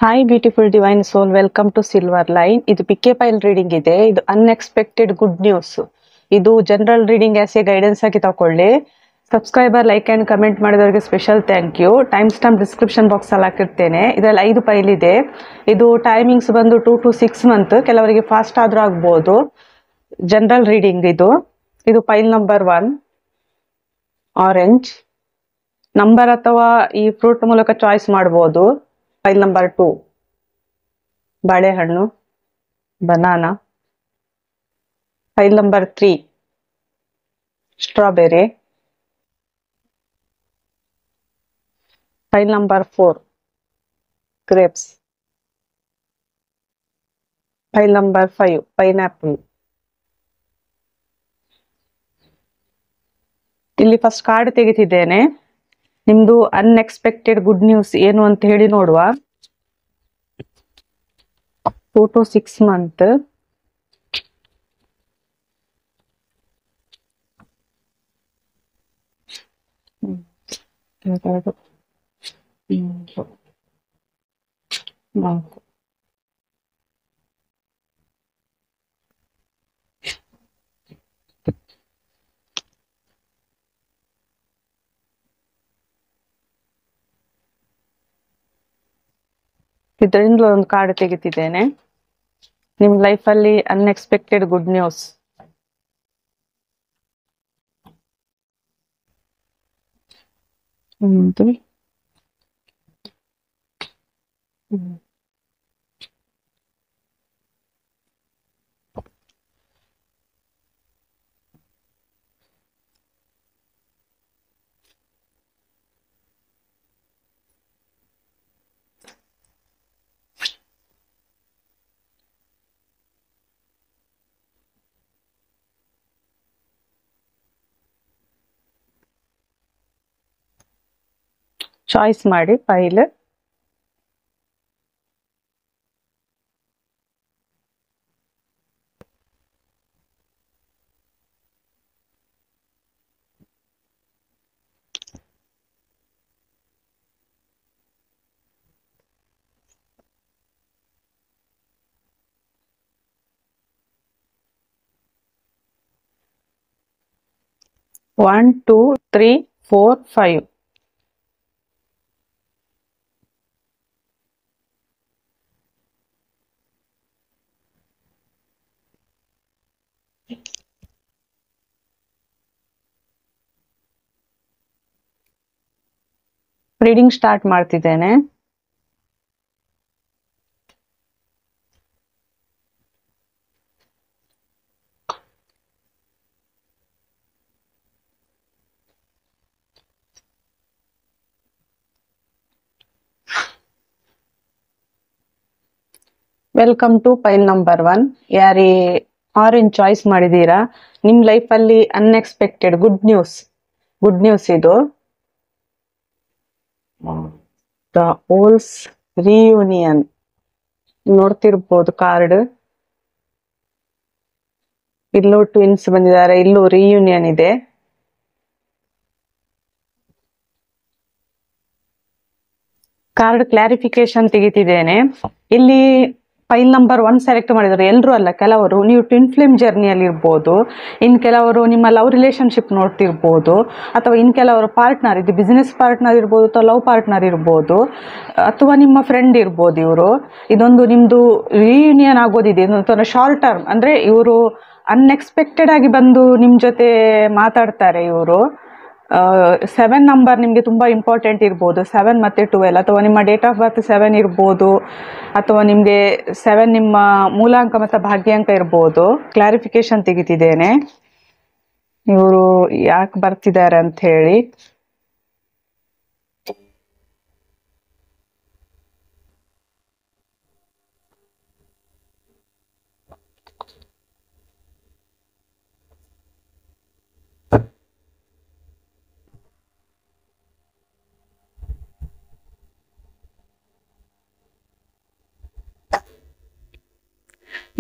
Hi beautiful divine soul welcome to silver line ಇದು pick a pile reading ಇದೆ ಇದು unexpected good news ಇದು general reading as a guidance ಆಗಿ ತಗೊಳ್ಳಿ subscriber like and comment ಮಾಡಿದವರಿಗೆ special thank you timestamp description box ಅಲ್ಲಿ ಹಾಕಿರ್ತೇನೆ ಇದರಲ್ಲಿ ಐದು ಫೈಲ್ ಇದೆ ಇದು ಟೈಮಿಂಗ್ಸ್ ಬಂದು ಟೂ ಟು ಸಿಕ್ಸ್ ಮಂತ್ ಕೆಲವರಿಗೆ ಫಾಸ್ಟ್ ಆದ್ರೂ ಆಗ್ಬೋದು ಜನರಲ್ ರೀಡಿಂಗ್ ಇದು ಇದು pile number one orange number ಅಥವಾ ಈ ಫ್ರೂಟ್ ಮೂಲಕ ಚಾಯ್ಸ್ ಮಾಡ್ಬೋದು ಫೈಲ್ ನಂಬರ್ ಟೂ ಬಾಳೆಹಣ್ಣು banana pile number three strawberry pile number four grapes pile number five pineapple ಇಲ್ಲಿ ಫಸ್ಟ್ ಕಾರ್ಡ್ ತೆಗಿತಿದ್ದೇನೆ ನಿಮ್ದು ಅನ್ಎಕ್ಸ್ಪೆಕ್ಟೆಡ್ ಗುಡ್ ನ್ಯೂಸ್ ಏನು ಅಂತ ಹೇಳಿ ನೋಡುವ ಟೂ ಟು ಸಿಕ್ಸ್ ಮಂತ್ ಎರಡು ಮೂರು ನಾಲ್ಕು ಇದರಿಂದ ಒಂದು ಕಾರ್ಡ್ ತೆಗಿತಿದ್ದೇನೆ ನಿಮ್ ಲೈಫ್ ಅಲ್ಲಿ ಅನ್ಎಕ್ಸ್ಪೆಕ್ಟೆಡ್ ಗುಡ್ ನ್ಯೂಸ್ ಒಂದು ಹ್ಮ್. ಚಾಯ್ಸ್ ಮಾಡಿ pile one two three four five reading start ಮಾಡ್ತಿದ್ದೇನೆ welcome to pile number one ಯಾರಿ ಆರೆಂಜ್ ಚಾಯ್ಸ್ ಮಾಡಿದ್ದೀರಾ ನಿಮ್ ಲೈಫ್ ಅಲ್ಲಿ unexpected good news good news ಇದು ದ ಓಲ್ಸ್ ರಿಯೂನಿಯನ್ ನೋಡ್ತಿರ್ಬೋದು ಕಾರ್ಡ್ ಇಲ್ಲೂ ಟ್ವಿನ್ಸ್ ಬಂದಿದ್ದಾರೆ ಇಲ್ಲೂ ರಿಯೂನಿಯನ್ ಇದೆ ಕಾರ್ಡ್ ಕ್ಲಾರಿಫಿಕೇಶನ್ ತೆಗಿತಿದ್ದೇನೆ ಇಲ್ಲಿ ಫೈಲ್ ನಂಬರ್ ಒನ್ ಸೆಲೆಕ್ಟ್ ಮಾಡಿದ್ದಾರೆ ಎಲ್ಲರೂ ಅಲ್ಲ ಕೆಲವರು ನೀವು ಟ್ವಿನ್ ಫ್ಲೇಮ್ ಜರ್ನಿಯಲ್ಲಿ ಇರ್ಬೋದು ಇನ್ ಕೆಲವರು ನಿಮ್ಮ ಲವ್ ರಿಲೇಶನ್ಶಿಪ್ ನೋಡ್ತಿರ್ಬೋದು ಅಥವಾ ಇನ್ ಕೆಲವರು ಪಾರ್ಟ್ನರ್ ಇದು ಬಿಸ್ನೆಸ್ ಪಾರ್ಟ್ನರ್ ಇರ್ಬೋದು ಅಥವಾ ಲವ್ ಪಾರ್ಟ್ನರ್ ಇರ್ಬೋದು ಅಥವಾ ನಿಮ್ಮ ಫ್ರೆಂಡ್ ಇರ್ಬೋದು ಇವರು ಇದೊಂದು ನಿಮ್ದು ರಿಯೂನಿಯನ್ ಆಗೋದಿದೆ ಇದೊಂಥರ ಶಾರ್ಟ್ ಟರ್ಮ್ ಅಂದ್ರೆ ಇವರು ಅನ್ಎಕ್ಸ್ಪೆಕ್ಟೆಡ್ ಆಗಿ ಬಂದು ನಿಮ್ ಜೊತೆ ಮಾತಾಡ್ತಾರೆ ಇವರು ಸೆವೆನ್ ನಂಬರ್ ನಿಮಗೆ ತುಂಬ ಇಂಪಾರ್ಟೆಂಟ್ ಇರ್ಬೋದು ಸೆವೆನ್ ಮತ್ತು ಟ್ವೆಲ್ ಅಥವಾ ನಿಮ್ಮ ಡೇಟ್ ಆಫ್ ಬರ್ತ್ ಸೆವೆನ್ ಇರ್ಬೋದು ಅಥವಾ ನಿಮಗೆ ಸೆವೆನ್ ನಿಮ್ಮ ಮೂಲಾಂಕ ಮತ್ತು ಭಾಗ್ಯಾಂಕ ಇರ್ಬೋದು ಕ್ಲಾರಿಫಿಕೇಶನ್ ತೆಗಿತಿದ್ದೇನೆ ಇವರು ಯಾಕೆ ಬರ್ತಿದ್ದಾರೆ ಅಂತ ಹೇಳಿ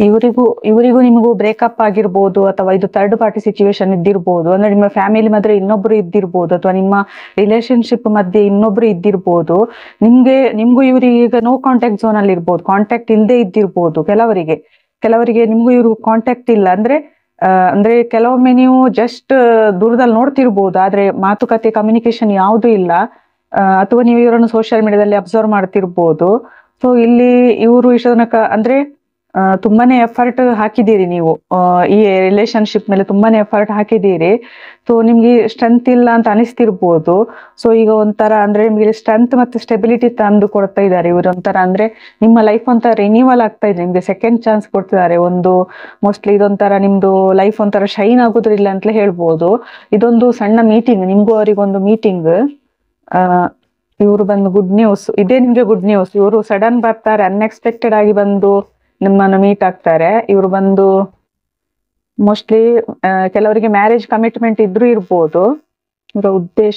ಇವರಿಗೂ ಇವರಿಗೂ ನಿಮಗೂ ಬ್ರೇಕಪ್ ಆಗಿರ್ಬೋದು ಅಥವಾ ಇದು ಥರ್ಡ್ ಪಾರ್ಟಿ ಸಿಚುವೇಶನ್ ಇದ್ದಿರ್ಬೋದು ಅಂದ್ರೆ ನಿಮ್ಮ ಫ್ಯಾಮಿಲಿ ಮಧ್ಯೆ ಇನ್ನೊಬ್ರು ಇದ್ದಿರ್ಬೋದು ಅಥವಾ ನಿಮ್ಮ ರಿಲೇಶನ್ಶಿಪ್ ಮಧ್ಯೆ ಇನ್ನೊಬ್ರು ಇದ್ದಿರ್ಬೋದು ನಿಮ್ಗೆ ನಿಮ್ಗೂ ಇವ್ರಿಗೆ ಈಗ ನೋ ಕಾಂಟ್ಯಾಕ್ಟ್ ಝೋನ್ ಅಲ್ಲಿ ಇರ್ಬೋದು ಕಾಂಟ್ಯಾಕ್ಟ್ ಇಲ್ಲದೆ ಇದ್ದಿರ್ಬೋದು ಕೆಲವರಿಗೆ ಕೆಲವರಿಗೆ ನಿಮ್ಗೂ ಇವರು ಕಾಂಟ್ಯಾಕ್ಟ್ ಇಲ್ಲ ಅಂದ್ರೆ ಆ, ಅಂದ್ರೆ ಕೆಲವೊಮ್ಮೆ ನೀವು ಜಸ್ಟ್ ದೂರದಲ್ಲಿ ನೋಡ್ತಿರ್ಬೋದು ಆದ್ರೆ ಮಾತುಕತೆ ಕಮ್ಯುನಿಕೇಶನ್ ಯಾವುದು ಇಲ್ಲ ಆ, ಅಥವಾ ನೀವು ಇವರನ್ನು ಸೋಷಿಯಲ್ ಮೀಡಿಯಾದಲ್ಲಿ ಅಬ್ಸರ್ವ್ ಮಾಡ್ತಿರ್ಬೋದು ಸೊ ಇಲ್ಲಿ ಇವರು ಇಷ್ಟ ತನಕ ಅಂದ್ರೆ ಆ, ತುಂಬಾನೇ ಎಫರ್ಟ್ ಹಾಕಿದ್ದೀರಿ ನೀವು ಆ, ಈ ರಿಲೇಶನ್ಶಿಪ್ ಮೇಲೆ ತುಂಬಾನೇ ಎಫರ್ಟ್ ಹಾಕಿದ್ದೀರಿ ಸೊ ನಿಮ್ಗೆ ಸ್ಟ್ರೆಂತ್ ಇಲ್ಲ ಅಂತ ಅನಿಸ್ತಿರ್ಬೋದು ಸೊ ಈಗ ಒಂಥರ ಅಂದ್ರೆ ನಿಮ್ಗೆ ಸ್ಟ್ರೆಂತ್ ಮತ್ತೆ ಸ್ಟೆಬಿಲಿಟಿ ತಂದು ಕೊಡ್ತಾ ಇದ್ದಾರೆ ಇವರು ಒಂಥರ ಅಂದ್ರೆ ನಿಮ್ಮ ಲೈಫ್ ಒಂಥರ ರಿನ್ಯೂವಲ್ ಆಗ್ತಾ ಇದೆ ನಿಮ್ಗೆ ಸೆಕೆಂಡ್ ಚಾನ್ಸ್ ಕೊಡ್ತಿದ್ದಾರೆ ಒಂದು ಮೋಸ್ಟ್ಲಿ ಇದೊಂಥರ ನಿಮ್ದು ಲೈಫ್ ಒಂಥರ ಶೈನ್ ಆಗೋದ್ರಿಲ್ಲ ಅಂತಲೇ ಹೇಳ್ಬೋದು ಇದೊಂದು ಸಣ್ಣ ಮೀಟಿಂಗ್ ನಿಮ್ಗೂ ಅವರಿಗೊಂದು ಮೀಟಿಂಗ್ ಇವರು ಬಂದು ಗುಡ್ ನ್ಯೂಸ್ ಇದೇ ನಿಮ್ಗೆ ಗುಡ್ ನ್ಯೂಸ್ ಇವರು ಸಡನ್ ಬರ್ತಾರೆ ಅನ್ಎಕ್ಸ್ಪೆಕ್ಟೆಡ್ ಆಗಿ ಬಂದು ನಿಮ್ಮನ್ನು ಮೀಟ್ ಆಗ್ತಾರೆ ಇವರು ಬಂದು ಮೋಸ್ಟ್ಲಿ ಕೆಲವರಿಗೆ ಮ್ಯಾರೇಜ್ ಕಮಿಟ್ಮೆಂಟ್ ಇದ್ರೂ ಇರ್ಬೋದು ಇವರ ಉದ್ದೇಶ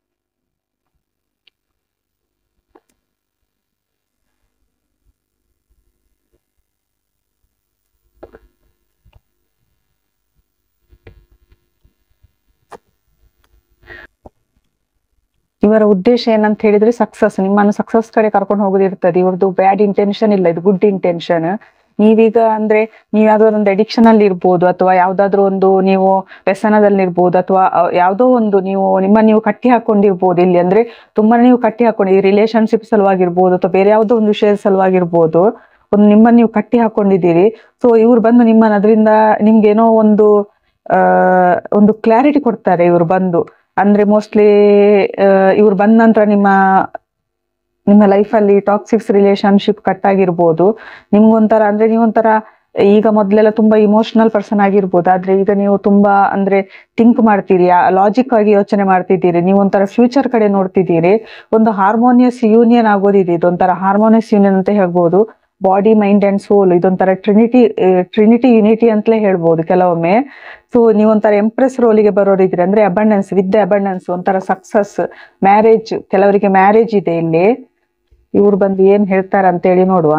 ಇವರ ಉದ್ದೇಶ ಏನಂತ ಹೇಳಿದ್ರೆ ಸಕ್ಸಸ್ ನಿಮ್ಮನ್ನು ಸಕ್ಸಸ್ ಕಡೆ ಕರ್ಕೊಂಡು ಹೋಗೋದಿರ್ತದೆ ಇವ್ರದ್ದು ಬ್ಯಾಡ್ ಇಂಟೆನ್ಷನ್ ಇಲ್ಲ ಇದು ಗುಡ್ ಇಂಟೆನ್ಷನ್ ನೀವೀಗ ಅಂದ್ರೆ ನೀವು ಯಾವ್ದಾದ್ರು ಒಂದು ಅಡಿಕ್ಷನ್ ಅಲ್ಲಿ ಇರ್ಬೋದು ಅಥವಾ ಯಾವ್ದಾದ್ರು ಒಂದು ನೀವು ವ್ಯಸನದಲ್ಲಿ ಇರ್ಬೋದು ಅಥವಾ ಅಹ್, ಯಾವ್ದೋ ಒಂದು ನೀವು ನಿಮ್ಮ ನೀವು ಕಟ್ಟಿ ಹಾಕೊಂಡಿರ್ಬೋದು ಇಲ್ಲಿ ಅಂದ್ರೆ ತುಂಬಾ ನೀವು ಕಟ್ಟಿ ಹಾಕೊಂಡು ಈ ರಿಲೇಶನ್ಶಿಪ್ ಸಲುವಾಗಿರ್ಬೋದು ಅಥವಾ ಬೇರೆ ಯಾವ್ದೋ ಒಂದು ವಿಷಯದ ಸಲುವಾಗಿರ್ಬೋದು ಒಂದು ನಿಮ್ಮನ್ನ ನೀವು ಕಟ್ಟಿ ಹಾಕೊಂಡಿದ್ದೀರಿ ಸೊ ಇವ್ರು ಬಂದು ನಿಮ್ಮನ್ನ ಅದರಿಂದ ನಿಮ್ಗೆ ಏನೋ ಒಂದು ಆ ಒಂದು ಕ್ಲಾರಿಟಿ ಕೊಡ್ತಾರೆ ಇವ್ರು ಬಂದು ಅಂದ್ರೆ ಮೋಸ್ಟ್ಲಿ ಇವ್ರು ಬಂದ ನಂತರ ನಿಮ್ಮ ನಿಮ್ಮ ಲೈಫಲ್ಲಿ ಟಾಕ್ಸಿಕ್ಸ್ ರಿಲೇಶನ್ಶಿಪ್ ಕಟ್ ಆಗಿರ್ಬೋದು ನಿಮ್ಗೊಂಥರ ಅಂದ್ರೆ ನೀವೊಂಥರ ಈಗ ಮೊದ್ಲೆಲ್ಲ ತುಂಬಾ ಇಮೋಷನಲ್ ಪರ್ಸನ್ ಆಗಿರ್ಬೋದು ಆದ್ರೆ ಈಗ ನೀವು ತುಂಬಾ ಅಂದ್ರೆ ಥಿಂಕ್ ಮಾಡ್ತೀರಿ ಲಾಜಿಕ್ ಆಗಿ ಯೋಚನೆ ಮಾಡ್ತಿದ್ದೀರಿ ನೀವು ಒಂಥರ ಫ್ಯೂಚರ್ ಕಡೆ ನೋಡ್ತಿದ್ದೀರಿ ಒಂದು ಹಾರ್ಮೋನಿಯಸ್ ಯೂನಿಯನ್ ಆಗೋದಿದೆ ಇದೊಂಥರ ಹಾರ್ಮೋನಿಯಸ್ ಯೂನಿಯನ್ ಅಂತ ಹೇಳ್ಬೋದು ಬಾಡಿ ಮೈಂಡ್ ಅಂಡ್ ಸೋಲ್ ಇದೊಂಥರ ಟ್ರಿನಿಟಿ ಟ್ರಿನಿಟಿ ಯುನಿಟಿ ಅಂತಲೇ ಹೇಳ್ಬೋದು ಕೆಲವೊಮ್ಮೆ ಸೊ ನೀವೊಂಥರ ಎಂಪ್ರೆಸ್ ರೋಲಿಗೆ ಬರೋರಿದ್ರೆ ಅಂದ್ರೆ ಅಬಂಡೆನ್ಸ್ ವಿತ್ ಅಬಂಡೆನ್ಸ್ ಒಂಥರ ಸಕ್ಸಸ್ ಮ್ಯಾರೇಜ್ ಕೆಲವರಿಗೆ ಮ್ಯಾರೇಜ್ ಇದೆ ಇಲ್ಲಿ ಇವ್ರು ಬಂದು ಏನ್ ಹೇಳ್ತಾರೆ ಅಂತೇಳಿ ನೋಡುವ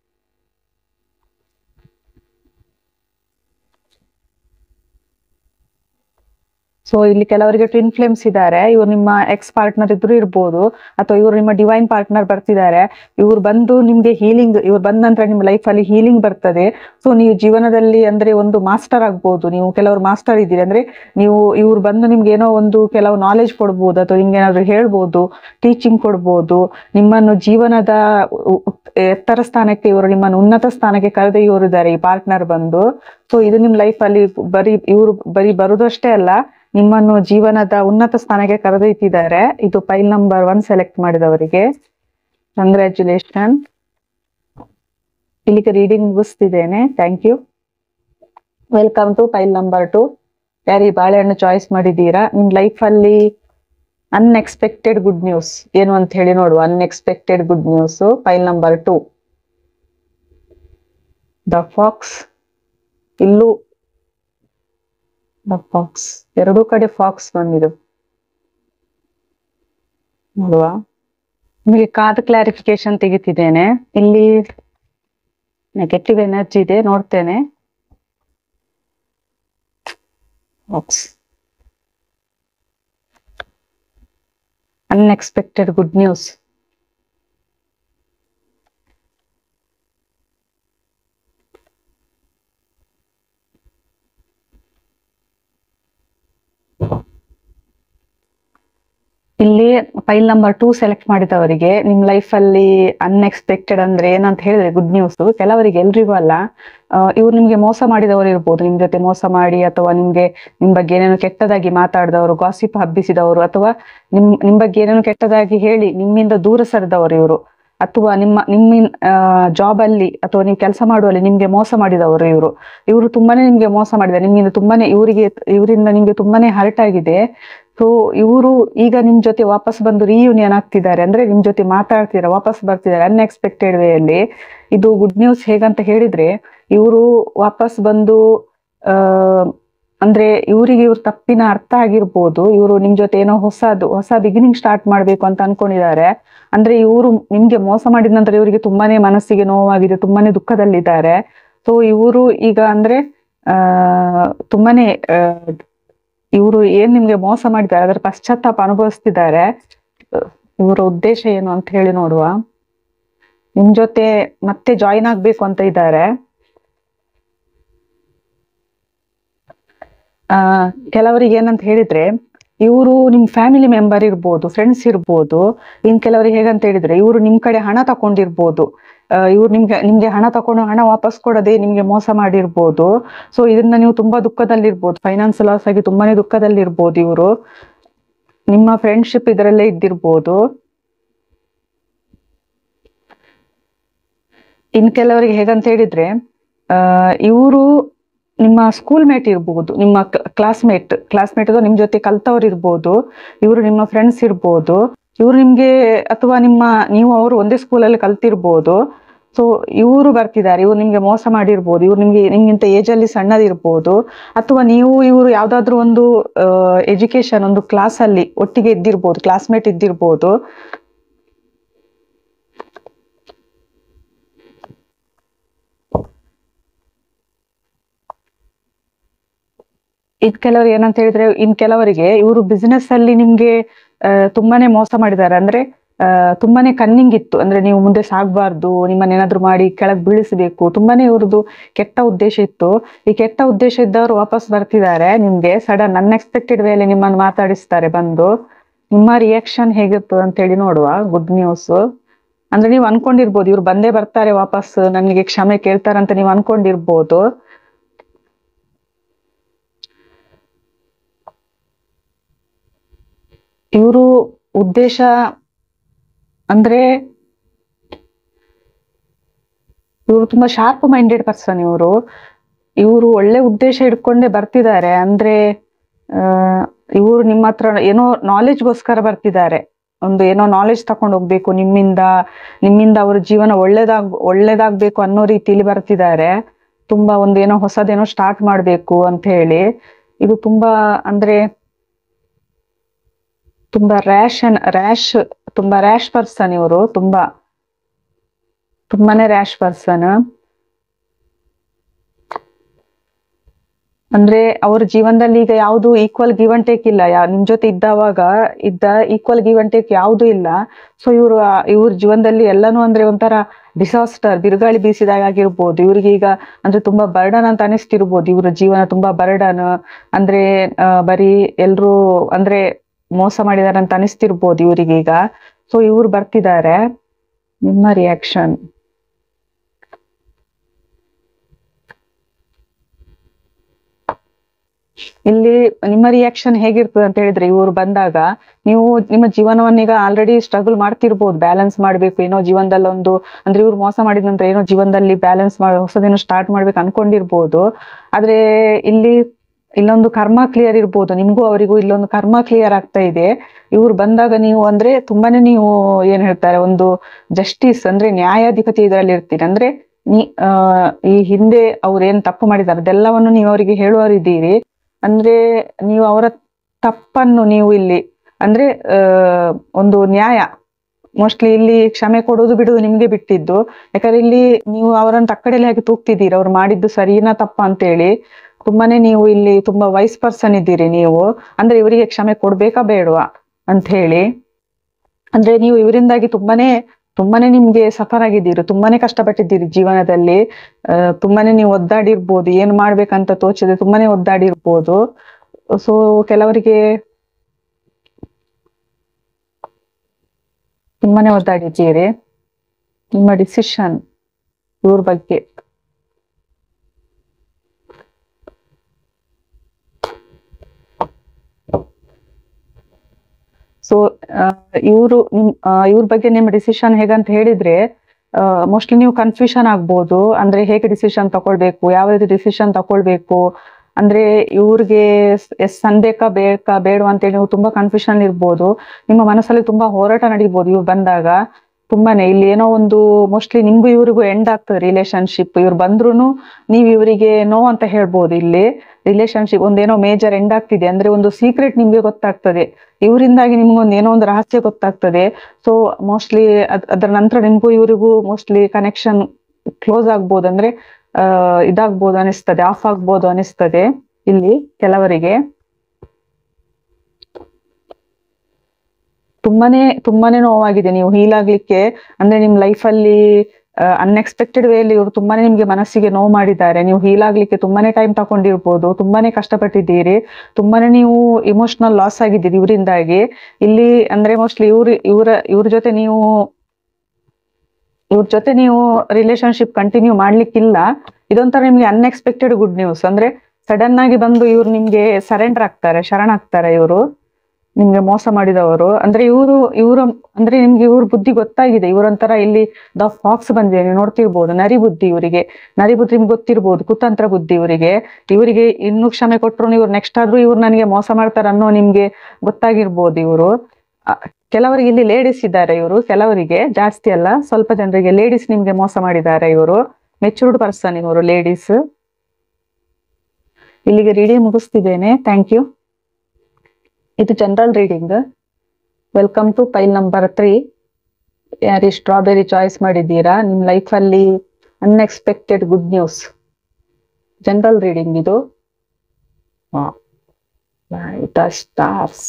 ಸೊ ಇಲ್ಲಿ ಕೆಲವರಿಗೆ ಟ್ವಿನ್ ಫ್ಲೇಮ್ಸ್ ಇದ್ದಾರೆ ಇವ್ರು ನಿಮ್ಮ ಎಕ್ಸ್ ಪಾರ್ಟ್ನರ್ ಇದ್ರು ಇರ್ಬೋದು ಅಥವಾ ಇವರು ನಿಮ್ಮ ಡಿವೈನ್ ಪಾರ್ಟ್ನರ್ ಬರ್ತಿದ್ದಾರೆ ಇವ್ರು ಬಂದು ನಿಮ್ಗೆ ಹೀಲಿಂಗ್ ಇವ್ರು ಬಂದ ನಂತರ ನಿಮ್ಮ ಲೈಫ್ ಅಲ್ಲಿ ಹೀಲಿಂಗ್ ಬರ್ತದೆ ಸೊ ನೀವು ಜೀವನದಲ್ಲಿ ಅಂದ್ರೆ ಒಂದು ಮಾಸ್ಟರ್ ಆಗ್ಬೋದು ನೀವು ಕೆಲವರು ಮಾಸ್ಟರ್ ಇದ್ದೀರಿ ಅಂದ್ರೆ ನೀವು ಇವ್ರು ಬಂದು ನಿಮ್ಗೆ ಏನೋ ಒಂದು ಕೆಲವು ನಾಲೆಜ್ ಕೊಡ್ಬೋದು ಅಥವಾ ನಿಮ್ಗೆ ಏನಾದ್ರು ಹೇಳ್ಬೋದು ಟೀಚಿಂಗ್ ಕೊಡ್ಬೋದು ನಿಮ್ಮನ್ನು ಜೀವನದ ಉ- ಉ- ಎತ್ತರ ಸ್ಥಾನಕ್ಕೆ ಇವರು ನಿಮ್ಮನ್ನು ಉನ್ನತ ಸ್ಥಾನಕ್ಕೆ ಕರೆದೊಯ್ಯೋರಿದ್ದಾರೆ ಈ ಪಾರ್ಟ್ನರ್ ಬಂದು ಸೊ ಇದು ನಿಮ್ ಲೈಫ್ ಅಲ್ಲಿ ಬರೀ ಇವರು ಬರೀ ಬರುದಷ್ಟೇ ಅಲ್ಲ ನಿಮ್ಮನ್ನು ಜೀವನದ ಉನ್ನತ ಸ್ಥಾನಕ್ಕೆ ಕರೆದೊಯ್ತಿದ್ದಾರೆ ಇದು ಫೈಲ್ ನಂಬರ್ ಒನ್ ಸೆಲೆಕ್ಟ್ ಮಾಡಿದವರಿಗೆ ಕಂಗ್ರ್ಯಾಚುಲೇಷನ್ ಇಲ್ಲಿಗೆ ರೀಡಿಂಗ್ ಮುಗಿಸ್ತಿದ್ದೇನೆ thank you welcome to pile number two ಯಾರು ಈ ಬಾಳೆಹಣ್ಣು ಚಾಯ್ಸ್ ಮಾಡಿದ್ದೀರಾ ನಿಮ್ ಲೈಫ್ ಅಲ್ಲಿ ಅನ್ಎಕ್ಸ್ಪೆಕ್ಟೆಡ್ ಗುಡ್ ನ್ಯೂಸ್ ಏನು ಅಂತ ಹೇಳಿ ನೋಡುವ unexpected good news pile number two the fox ಇಲ್ಲೂ ದ ಫಾಕ್ಸ್ ಎರಡೂ ಕಡೆ ಫಾಕ್ಸ್ ಬಂದಿದೆ ನೋಡುವ ನಿಮಗೆ ಕಾದ ಕ್ಲಾರಿಫಿಕೇಶನ್ ತೆಗಿತಿದ್ದೇನೆ ಇಲ್ಲಿ ನೆಗೆಟಿವ್ ಎನರ್ಜಿ ಇದೆ ನೋಡ್ತೇನೆ ಫಾಕ್ಸ್ ಅನ್ಎಕ್ಸ್ಪೆಕ್ಟೆಡ್ ಗುಡ್ ನ್ಯೂಸ್ ಇಲ್ಲಿ ಫೈಲ್ ನಂಬರ್ ಟೂ ಸೆಲೆಕ್ಟ್ ಮಾಡಿದವರಿಗೆ ನಿಮ್ ಲೈಫ್ ಅಲ್ಲಿ ಅನ್ಎಕ್ಸ್ಪೆಕ್ಟೆಡ್ ಅಂದ್ರೆ ಏನಂತ ಹೇಳಿದ್ರೆ ಗುಡ್ ನ್ಯೂಸ್ ಕೆಲವರಿಗೆ ಎಲ್ರಿಗೂ ಅಲ್ಲ ಇವ್ರು ನಿಮ್ಗೆ ಮೋಸ ಮಾಡಿದವರು ಇರ್ಬೋದು ನಿಮ್ ಜೊತೆ ಮೋಸ ಮಾಡಿ ಅಥವಾ ನಿಮ್ಗೆ ನಿಮ್ ಬಗ್ಗೆ ಏನೇನು ಕೆಟ್ಟದಾಗಿ ಮಾತಾಡಿದವರು ಗಾಸಿಪ್ ಹಬ್ಬಿಸಿದವರು ಅಥವಾ ನಿಮ್ ನಿಮ್ ಬಗ್ಗೆ ಏನೇನು ಕೆಟ್ಟದಾಗಿ ಹೇಳಿ ನಿಮ್ಮಿಂದ ದೂರ ಸರಿದವರು ಇವರು ಅಥವಾ ನಿಮ್ಮ ನಿಮ್ಮ ಜಾಬ್ ಅಲ್ಲಿ ಅಥವಾ ನೀವು ಕೆಲಸ ಮಾಡುವಲ್ಲಿ ನಿಮ್ಗೆ ಮೋಸ ಮಾಡಿದವರು ಇವರು ಇವರು ತುಂಬಾನೇ ನಿಮ್ಗೆ ಮೋಸ ಮಾಡಿದ್ದಾರೆ ನಿಮ್ಮಿಂದ ತುಂಬಾನೇ ಇವರಿಗೆ ಇವರಿಂದ ನಿಮ್ಗೆ ತುಂಬಾನೇ ಹರ್ಟ್ ಆಗಿದೆ ಸೊ ಇವರು ಈಗ ನಿಮ್ ಜೊತೆ ವಾಪಸ್ ಬಂದು ರಿಯೂನಿಯನ್ ಆಗ್ತಿದ್ದಾರೆ ಅಂದ್ರೆ ನಿಮ್ ಜೊತೆ ಮಾತಾಡ್ತಿದ್ದಾರೆ ವಾಪಸ್ ಬರ್ತಿದ್ದಾರೆ ಅನ್ಎಕ್ಸ್ಪೆಕ್ಟೆಡ್ ವೇ ಅಲ್ಲಿ ಇದು ಗುಡ್ ನ್ಯೂಸ್ ಹೇಗಂತ ಹೇಳಿದ್ರೆ ಇವರು ವಾಪಸ್ ಬಂದು ಆ ಅಂದ್ರೆ ಇವರಿಗೆ ಇವ್ರ ತಪ್ಪಿನ ಅರ್ಥ ಆಗಿರ್ಬೋದು ಇವರು ನಿಮ್ ಜೊತೆ ಏನೋ ಹೊಸದು ಹೊಸ ಬಿಗಿನಿಂಗ್ ಸ್ಟಾರ್ಟ್ ಮಾಡ್ಬೇಕು ಅಂತ ಅನ್ಕೊಂಡಿದ್ದಾರೆ ಅಂದ್ರೆ ಇವರು ನಿಮ್ಗೆ ಮೋಸ ಮಾಡಿದ ನಂತರ ಇವರಿಗೆ ತುಂಬಾನೇ ಮನಸ್ಸಿಗೆ ನೋವಾಗಿದೆ ತುಂಬಾನೇ ದುಃಖದಲ್ಲಿದ್ದಾರೆ ಸೊ ಇವರು ಈಗ ಅಂದ್ರೆ ಆ ತುಂಬಾನೇ ಇವರು ಏನ್ ನಿಮ್ಗೆ ಮೋಸ ಮಾಡಿದ್ದಾರೆ ಅದರ ಪಶ್ಚಾತ್ತಾಪ ಅನುಭವಿಸ್ತಿದ್ದಾರೆ ಇವರ ಉದ್ದೇಶ ಏನು ಅಂತ ಹೇಳಿ ನೋಡುವ ನಿಮ್ ಜೊತೆ ಮತ್ತೆ ಜಾಯಿನ್ ಆಗ್ಬೇಕು ಅಂತ ಇದ್ದಾರೆ ಆ ಕೆಲವರಿಗೆ ಏನಂತ ಹೇಳಿದ್ರೆ ಇವರು ನಿಮ್ ಫ್ಯಾಮಿಲಿ ಮೆಂಬರ್ ಇರ್ಬೋದು ಫ್ರೆಂಡ್ಸ್ ಇರ್ಬೋದು ಇನ್ ಕೆಲವರಿಗೆ ಹೇಗಂತ ಹೇಳಿದ್ರೆ ಇವರು ನಿಮ್ ಕಡೆ ಹಣ ತಕೊಂಡಿರ್ಬೋದು ಇವ್ರು ನಿಮ್ಗೆ ನಿಮ್ಗೆ ಹಣ ತಕೊಂಡು ಹಣ ವಾಪಸ್ ಕೊಡದೆ ನಿಮ್ಗೆ ಮೋಸ ಮಾಡಿರ್ಬೋದು ಸೊ ಇದನ್ನ ನೀವು ತುಂಬಾ ದುಃಖದಲ್ಲಿರ್ಬೋದು ಫೈನಾನ್ಸ್ ಲಾಸ್ ಆಗಿ ತುಂಬಾನೇ ದುಃಖದಲ್ಲಿರ್ಬೋದು ಇವರು ನಿಮ್ಮ ಫ್ರೆಂಡ್ಶಿಪ್ ಇದರಲ್ಲೇ ಇದ್ದಿರ್ಬೋದು ಇನ್ ಕೆಲವರಿಗೆ ಹೇಗಂತ ಹೇಳಿದ್ರೆ ಆ ಇವರು ನಿಮ್ಮ ಸ್ಕೂಲ್ ಮೇಟ್ ಇರ್ಬೋದು ನಿಮ್ಮ ಕ್ಲಾಸ್ಮೇಟ್ ಕ್ಲಾಸ್ಮೇಟ್ ಅಥವಾ ನಿಮ್ ಜೊತೆ ಕಲ್ತವ್ರು ಇರ್ಬೋದು ಇವರು ನಿಮ್ಮ ಫ್ರೆಂಡ್ಸ್ ಇರ್ಬೋದು ಇವರು ನಿಮ್ಗೆ ಅಥವಾ ನಿಮ್ಮ ನೀವು ಅವರು ಒಂದೇ ಸ್ಕೂಲಲ್ಲಿ ಕಲ್ತಿರ್ಬೋದು ಸೊ ಇವರು ಬರ್ತಿದ್ದಾರೆ ಇವ್ರು ನಿಮ್ಗೆ ಮೋಸ ಮಾಡಿರ್ಬೋದು ಇವ್ರು ನಿಮ್ಗೆ ನಿಮ್ಗಿಂತ ಏಜ್ ಅಲ್ಲಿ ಸಣ್ಣದಿರ್ಬೋದು ಅಥವಾ ನೀವು ಇವರು ಯಾವ್ದಾದ್ರು ಒಂದು ಎಜುಕೇಶನ್ ಒಂದು ಕ್ಲಾಸ್ ಅಲ್ಲಿ ಒಟ್ಟಿಗೆ ಇದ್ದಿರ್ಬೋದು ಕ್ಲಾಸ್ಮೇಟ್ ಇದ್ದಿರ್ಬೋದು ಇನ್ ಕೆಲವರು ಏನಂತ ಹೇಳಿದ್ರೆ ಇನ್ ಕೆಲವರಿಗೆ ಇವರು ಬಿಸಿನೆಸ್ ಅಲ್ಲಿ ನಿಮ್ಗೆ ಆ, ತುಂಬಾನೇ ಮೋಸ ಮಾಡಿದ್ದಾರೆ ಅಂದ್ರೆ ಆ, ತುಂಬಾನೇ ಕನ್ನಿಂಗ್ ಇತ್ತು ಅಂದ್ರೆ ನೀವು ಮುಂದೆ ಸಾಗಬಾರ್ದು ನಿಮ್ಮನ್ನ ಏನಾದ್ರು ಮಾಡಿ ಕೆಳಗ್ ಬೀಳಿಸಬೇಕು ತುಂಬಾನೇ ಇವ್ರದ್ದು ಕೆಟ್ಟ ಉದ್ದೇಶ ಇತ್ತು ಈ ಕೆಟ್ಟ ಉದ್ದೇಶ ಇದ್ದವರು ವಾಪಸ್ ಬರ್ತಿದ್ದಾರೆ ನಿಮ್ಗೆ ಸಡನ್ ಅನ್ಎಕ್ಸ್ಪೆಕ್ಟೆಡ್ ವೇಲೆ ನಿಮ್ಮನ್ನು ಮಾತಾಡಿಸ್ತಾರೆ ಬಂದು ನಿಮ್ಮ ರಿಯಾಕ್ಷನ್ ಹೇಗಿರ್ತದೆ ಅಂತ ಹೇಳಿ ನೋಡುವ ಗುಡ್ ನ್ಯೂಸ್ ಅಂದ್ರೆ ನೀವು ಅನ್ಕೊಂಡಿರ್ಬೋದು ಇವ್ರು ಬಂದೇ ಬರ್ತಾರೆ ವಾಪಸ್ ನನಗೆ ಕ್ಷಮೆ ಕೇಳ್ತಾರಂತ ನೀವು ಅನ್ಕೊಂಡಿರ್ಬೋದು ಇವರು ಉದ್ದೇಶ ಅಂದ್ರೆ ಇವರು ತುಂಬಾ ಶಾರ್ಪ್ ಮೈಂಡೆಡ್ ಪರ್ಸನ್ ಇವರು ಇವರು ಒಳ್ಳೆ ಉದ್ದೇಶ ಇಟ್ಕೊಂಡೇ ಬರ್ತಿದ್ದಾರೆ ಅಂದ್ರೆ ಆ ಇವರು ನಿಮ್ಮ ಹತ್ರ ಏನೋ ನಾಲೆಜ್ಗೋಸ್ಕರ ಬರ್ತಿದ್ದಾರೆ ಒಂದು ಏನೋ ನಾಲೆಜ್ ತಕೊಂಡು ಹೋಗ್ಬೇಕು ನಿಮ್ಮಿಂದ ನಿಮ್ಮಿಂದ ಅವ್ರ ಜೀವನ ಒಳ್ಳೇದಾಗ್ ಒಳ್ಳೇದಾಗ್ಬೇಕು ಅನ್ನೋ ರೀತಿಲಿ ಬರ್ತಿದ್ದಾರೆ ತುಂಬಾ ಒಂದು ಏನೋ ಹೊಸದೇನೋ ಸ್ಟಾರ್ಟ್ ಮಾಡ್ಬೇಕು ಅಂತ ಹೇಳಿ ಇದು ತುಂಬಾ ಅಂದ್ರೆ ತುಂಬಾ ರ್ಯಾಶ್ ರ್ಯಾಶ್ ತುಂಬಾ ರ್ಯಾಶ್ ಪರ್ಸನ್ ಇವರು ತುಂಬಾ ತುಂಬಾನೇ ರ್ಯಾಶ್ ಪರ್ಸನ್ ಅಂದ್ರೆ ಅವ್ರ ಜೀವನದಲ್ಲಿ ಈಗ ಯಾವುದು ಈಕ್ವಲ್ ಗಿವ್ ಅಂಡ್ ಟೇಕ್ ಇಲ್ಲ ಯಾ ನಿಮ್ ಜೊತೆ ಇದ್ದವಾಗ ಇದ್ದ ಈಕ್ವಲ್ ಗಿವ್ ಅಂಡ್ ಟೇಕ್ ಯಾವುದು ಇಲ್ಲ ಸೊ ಇವರು ಇವ್ರ ಜೀವನದಲ್ಲಿ ಎಲ್ಲಾನು ಅಂದ್ರೆ ಒಂಥರ ಡಿಸಾಸ್ಟರ್ ಬಿರುಗಾಳಿ ಬೀಸಿದಾಗ ಆಗಿರ್ಬೋದು ಇವ್ರಿಗೆ ಈಗ ಅಂದ್ರೆ ತುಂಬಾ ಬರ್ಡನ್ ಅಂತ ಅನಿಸ್ತಿರ್ಬೋದು ಇವ್ರ ಜೀವನ ತುಂಬಾ ಬರ್ಡನ್ ಅಂದ್ರೆ ಆ, ಬರೀ ಎಲ್ರು ಅಂದ್ರೆ ಮೋಸ ಮಾಡಿದಾರೆ ಅಂತ ಅನಿಸ್ತಿರ್ಬೋದು ಇವ್ರಿಗೆ ಈಗ ಸೊ ಇವ್ರು ಬರ್ತಿದ್ದಾರೆ ನಿಮ್ಮ ರಿಯಾಕ್ಷನ್ ಇಲ್ಲಿ ನಿಮ್ಮ ರಿಯಾಕ್ಷನ್ ಹೇಗಿರ್ತದೆ ಅಂತ ಹೇಳಿದ್ರೆ ಇವರು ಬಂದಾಗ ನೀವು ನಿಮ್ಮ ಜೀವನವನ್ನೀಗ ಆಲ್ರೆಡಿ ಸ್ಟ್ರಗಲ್ ಮಾಡ್ತಿರ್ಬೋದು ಬ್ಯಾಲೆನ್ಸ್ ಮಾಡ್ಬೇಕು ಏನೋ ಜೀವನದಲ್ಲಿ ಒಂದು ಅಂದ್ರೆ ಇವ್ರು ಮೋಸ ಮಾಡಿದ ನಂತರ ಏನೋ ಜೀವನದಲ್ಲಿ ಬ್ಯಾಲೆನ್ಸ್ ಮಾಡಿ ಹೊಸದೇನೋ ಸ್ಟಾರ್ಟ್ ಮಾಡ್ಬೇಕು ಅನ್ಕೊಂಡಿರ್ಬೋದು ಆದ್ರೆ ಇಲ್ಲಿ ಇಲ್ಲೊಂದು ಕರ್ಮ ಕ್ಲಿಯರ್ ಇರ್ಬೋದು ನಿಮ್ಗೂ ಅವರಿಗೂ ಇಲ್ಲೊಂದು ಕರ್ಮ ಕ್ಲಿಯರ್ ಆಗ್ತಾ ಇದೆ ಇವ್ರು ಬಂದಾಗ ನೀವು ಅಂದ್ರೆ ತುಂಬಾನೇ ನೀವು ಏನ್ ಹೇಳ್ತಾರೆ ಒಂದು ಜಸ್ಟಿಸ್ ಅಂದ್ರೆ ನ್ಯಾಯಾಧಿಪತಿ ಇದರಲ್ಲಿ ಇರ್ತೀರಿ ಅಂದ್ರೆ ನೀ ಆ, ಈ ಹಿಂದೆ ಅವ್ರು ಏನ್ ತಪ್ಪು ಮಾಡಿದ್ದಾರೆ ಅದೆಲ್ಲವನ್ನು ನೀವು ಅವರಿಗೆ ಹೇಳುವರಿದ್ದೀರಿ ಅಂದ್ರೆ ನೀವು ಅವರ ತಪ್ಪನ್ನು ನೀವು ಇಲ್ಲಿ ಅಂದ್ರೆ ಆ, ಒಂದು ನ್ಯಾಯ ಮೋಸ್ಟ್ಲಿ ಇಲ್ಲಿ ಕ್ಷಮೆ ಕೊಡೋದು ಬಿಡುದು ನಿಮ್ಗೆ ಬಿಟ್ಟಿದ್ದು ಯಾಕಂದ್ರೆ ಇಲ್ಲಿ ನೀವು ಅವರನ್ನು ತಕ್ಕಡೆಯಲ್ಲಿ ಹಾಕಿ ತೂಗ್ತಿದ್ದೀರಿ ಅವ್ರು ಮಾಡಿದ್ದು ಸರಿನಾ ತಪ್ಪ ಅಂತೇಳಿ ತುಂಬಾನೇ ನೀವು ಇಲ್ಲಿ ತುಂಬಾ ವೈಸ್ ಪರ್ಸನ್ ಇದ್ದೀರಿ ನೀವು ಅಂದ್ರೆ ಇವರಿಗೆ ಕ್ಷಮೆ ಕೊಡ್ಬೇಕಾ ಬೇಡವಾ ಅಂತ ಹೇಳಿ ಅಂದ್ರೆ ನೀವು ಇವರಿಂದಾಗಿ ತುಂಬಾನೇ ತುಂಬಾನೇ ನಿಮ್ಗೆ ಸಫರ್ ಆಗಿದ್ದೀರಿ ತುಂಬಾನೇ ಕಷ್ಟಪಟ್ಟಿದ್ದೀರಿ ಜೀವನದಲ್ಲಿ ಆ, ತುಂಬಾನೇ ನೀವು ಒದ್ದಾಡಿರ್ಬೋದು ಏನ್ ಮಾಡ್ಬೇಕಂತ ತೋಚದೆ ತುಂಬಾನೇ ಒದ್ದಾಡಿರ್ಬೋದು ಸೊ ಕೆಲವರಿಗೆ ತುಂಬಾನೇ ಒದ್ದಾಡಿದ್ದೀರಿ ನಿಮ್ಮ ಡಿಸಿಷನ್ ಇವ್ರ ಬಗ್ಗೆ ಸೊ ಇವರು ನಿಮ್ ಇವ್ರ ಬಗ್ಗೆ ನಿಮ್ಮ ಡಿಸಿಷನ್ ಹೇಗಂತ ಹೇಳಿದ್ರೆ ಮೋಸ್ಟ್ಲಿ ನೀವು ಕನ್ಫ್ಯೂಷನ್ ಆಗ್ಬೋದು ಅಂದ್ರೆ ಹೇಗೆ ಡಿಸಿಷನ್ ತಗೊಳ್ಬೇಕು ಯಾವ ರೀತಿ ಡಿಸಿಷನ್ ತಗೊಳ್ಬೇಕು ಅಂದ್ರೆ ಇವ್ರಿಗೆ ಎಸ್ ಬೇಕಾ ಬೇಕಾ ಬೇಡವಾ ಅಂತೇಳಿ ನೀವು ತುಂಬಾ ಕನ್ಫ್ಯೂಷನ್ ಇರ್ಬೋದು ನಿಮ್ಮ ಮನಸ್ಸಲ್ಲಿ ತುಂಬಾ ಹೋರಾಟ ನಡೀಬೋದು ಇವ್ರು ಬಂದಾಗ ತುಂಬಾನೇ ಇಲ್ಲಿ ಏನೋ ಒಂದು ಮೋಸ್ಟ್ಲಿ ನಿಮ್ಗೂ ಇವ್ರಿಗೂ ಎಂಡ್ ಆಗ್ತದೆ ರಿಲೇಶನ್ಶಿಪ್ ಇವ್ರು ಬಂದ್ರುನು ನೀವು ಇವರಿಗೆ ನೋ ಅಂತ ಹೇಳ್ಬೋದು ಇಲ್ಲಿ ರಿಲೇಶನ್ಶಿಪ್ ಒಂದೇನೋ ಮೇಜರ್ ಎಂಡ್ ಆಗ್ತಿದೆ ಅಂದ್ರೆ ಒಂದು ಸೀಕ್ರೆಟ್ ನಿಮ್ಗೆ ಗೊತ್ತಾಗ್ತದೆ ಇವರಿಂದಾಗಿ ನಿಮ್ಗೊಂದು ಏನೋ ಒಂದು ರಹಸ್ಯ ಗೊತ್ತಾಗ್ತದೆ ಸೊ ಮೋಸ್ಟ್ಲಿ ಅದರ ನಂತರ ನಿಮ್ಗೂ ಇವರಿಗೂ ಮೋಸ್ಟ್ಲಿ ಕನೆಕ್ಷನ್ ಕ್ಲೋಸ್ ಆಗ್ಬೋದು ಅಂದ್ರೆ ಆ, ಇದಾಗ್ಬೋದು ಅನಿಸ್ತದೆ ಆಫ್ ಆಗ್ಬೋದು ಅನಿಸ್ತದೆ ಇಲ್ಲಿ ಕೆಲವರಿಗೆ ತುಂಬಾನೇ ತುಂಬಾನೇ ನೋವಾಗಿದೆ ನೀವು ಹೀಲ್ ಆಗ್ಲಿಕ್ಕೆ ಅಂದ್ರೆ ನಿಮ್ ಲೈಫಲ್ಲಿ ಅನ್ಎಕ್ಸ್ಪೆಕ್ಟೆಡ್ ವೇಲಿ ಇವರು ತುಂಬಾನೇ ನಿಮ್ಗೆ ಮನಸ್ಸಿಗೆ ನೋವು ಮಾಡಿದ್ದಾರೆ ನೀವು ಹೀಲ್ ಆಗ್ಲಿಕ್ಕೆ ತುಂಬಾನೇ ಟೈಮ್ ತಗೊಂಡಿರ್ಬೋದು ತುಂಬಾನೇ ಕಷ್ಟಪಟ್ಟಿದ್ದೀರಿ ತುಂಬಾನೇ ನೀವು ಇಮೋಷನಲ್ ಲಾಸ್ ಆಗಿದ್ದೀರಿ ಇವರಿಂದಾಗಿ ಇಲ್ಲಿ ಅಂದ್ರೆ ಮೋಸ್ಟ್ಲಿ ಇವ್ರ ಇವ್ರ ಇವ್ರ ಜೊತೆ ನೀವು ಇವ್ರ ಜೊತೆ ನೀವು ರಿಲೇಶನ್ಶಿಪ್ ಕಂಟಿನ್ಯೂ ಮಾಡ್ಲಿಕ್ಕಿಲ್ಲ ಇದೊಂಥರ ನಿಮ್ಗೆ ಅನ್ಎಕ್ಸ್ಪೆಕ್ಟೆಡ್ ಗುಡ್ ನ್ಯೂಸ್ ಅಂದ್ರೆ ಸಡನ್ ಆಗಿ ಬಂದು ಇವ್ರು ನಿಮ್ಗೆ ಸರೆಂಡರ್ ಆಗ್ತಾರೆ ಶರಣಾಗ್ತಾರೆ ಇವರು ನಿಮ್ಗೆ ಮೋಸ ಮಾಡಿದವರು ಅಂದ್ರೆ ಇವರು ಇವರು ಅಂದ್ರೆ ನಿಮ್ಗೆ ಇವ್ರ ಬುದ್ಧಿ ಗೊತ್ತಾಗಿದೆ ಇವರೊಂಥರ ಇಲ್ಲಿ ದ ಫಾಕ್ಸ್ ಬಂದಿದೆ ನೀವು ನೋಡ್ತಿರ್ಬೋದು ನರಿ ಬುದ್ಧಿ ಇವರಿಗೆ ನರಿ ಬುದ್ಧಿ ನಿಮ್ಗೆ ಗೊತ್ತಿರ್ಬೋದು ಕುತಂತ್ರ ಬುದ್ಧಿ ಇವರಿಗೆ ಇವರಿಗೆ ಇನ್ನೂ ಕ್ಷಮೆ ಕೊಟ್ಟರು ಇವ್ರು ನೆಕ್ಸ್ಟ್ ಆದ್ರೂ ಇವ್ರು ನನಗೆ ಮೋಸ ಮಾಡ್ತಾರೆ ಅನ್ನೋ ನಿಮ್ಗೆ ಗೊತ್ತಾಗಿರ್ಬೋದು ಇವರು ಕೆಲವರಿಗೆ ಇಲ್ಲಿ ಲೇಡೀಸ್ ಇದ್ದಾರೆ ಇವರು ಕೆಲವರಿಗೆ ಜಾಸ್ತಿ ಅಲ್ಲ ಸ್ವಲ್ಪ ಜನರಿಗೆ ಲೇಡೀಸ್ ನಿಮ್ಗೆ ಮೋಸ ಮಾಡಿದ್ದಾರೆ ಇವರು ಮೆಚೂರ್ಡ್ ಪರ್ಸನ್ ಇವರು ಲೇಡೀಸ್ ಇಲ್ಲಿಗೆ ರೀಡಿಂಗ್ ಮುಗಿಸ್ತಿದ್ದೇನೆ ಥ್ಯಾಂಕ್ ಯು ಇದು general reading welcome to pile number three ಯಾರಿ ಸ್ಟ್ರಾಬೆರಿ ಚಾಯ್ಸ್ ಮಾಡಿದ್ದೀರಾ ನಿಮ್ಮ ಲೈಫಲ್ಲಿ unexpected good news general reading ಇದು ಸ್ಟಾರ್ಸ್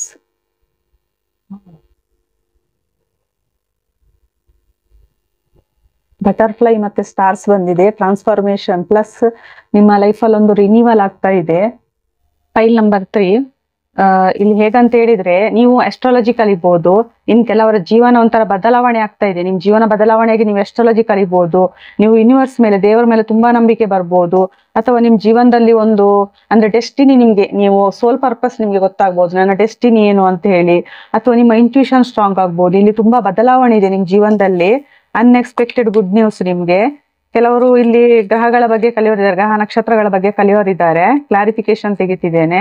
ಬಟರ್ಫ್ಲೈ ಮತ್ತೆ ಸ್ಟಾರ್ಸ್ ಬಂದಿದೆ ಟ್ರಾನ್ಸ್ಫಾರ್ಮೇಶನ್ ಪ್ಲಸ್ ನಿಮ್ಮ ಲೈಫಲ್ಲಿ ಒಂದು ರಿನ್ಯೂವಲ್ ಆಗ್ತಾ ಇದೆ ಫೈಲ್ ನಂಬರ್ ತ್ರೀ ಇಲ್ಲಿ ಹೇಗಂತ ಹೇಳಿದ್ರೆ ನೀವು ಅಸ್ಟ್ರಾಲಜಿ ಕಲಿಬಹುದು ಇನ್ ಕೆಲವರ ಜೀವನ ಒಂಥರ ಬದಲಾವಣೆ ಆಗ್ತಾ ಇದೆ ನಿಮ್ ಜೀವನ ಬದಲಾವಣೆಗೆ ನೀವು ಅಸ್ಟ್ರಾಲಜಿ ಕಲಿಬಹುದು ನೀವು ಯೂನಿವರ್ಸ್ ಮೇಲೆ ದೇವರ ಮೇಲೆ ತುಂಬಾ ನಂಬಿಕೆ ಬರ್ಬೋದು ಅಥವಾ ನಿಮ್ ಜೀವನದಲ್ಲಿ ಒಂದು ಅಂದ್ರೆ ಡೆಸ್ಟಿನಿ ನಿಮ್ಗೆ ನೀವು ಸೋಲ್ ಪರ್ಪಸ್ ನಿಮ್ಗೆ ಗೊತ್ತಾಗ್ಬೋದು ನನ್ನ ಡೆಸ್ಟಿನಿ ಏನು ಅಂತ ಹೇಳಿ ಅಥವಾ ನಿಮ್ಮ ಇಂಟ್ಯೂಷನ್ ಸ್ಟ್ರಾಂಗ್ ಆಗ್ಬೋದು ಇಲ್ಲಿ ತುಂಬಾ ಬದಲಾವಣೆ ಇದೆ ನಿಮ್ ಜೀವನದಲ್ಲಿ ಅನ್ಎಕ್ಸ್ಪೆಕ್ಟೆಡ್ ಗುಡ್ ನ್ಯೂಸ್ ನಿಮ್ಗೆ ಕೆಲವರು ಇಲ್ಲಿ ಗ್ರಹಗಳ ಬಗ್ಗೆ ಕಲಿಯೋರಿದ್ದಾರೆ ಗ್ರಹ ನಕ್ಷತ್ರಗಳ ಬಗ್ಗೆ ಕಲಿಯೋರಿದ್ದಾರೆ ಕ್ಲಾರಿಫಿಕೇಶನ್ ತೆಗಿತಿದ್ದೇನೆ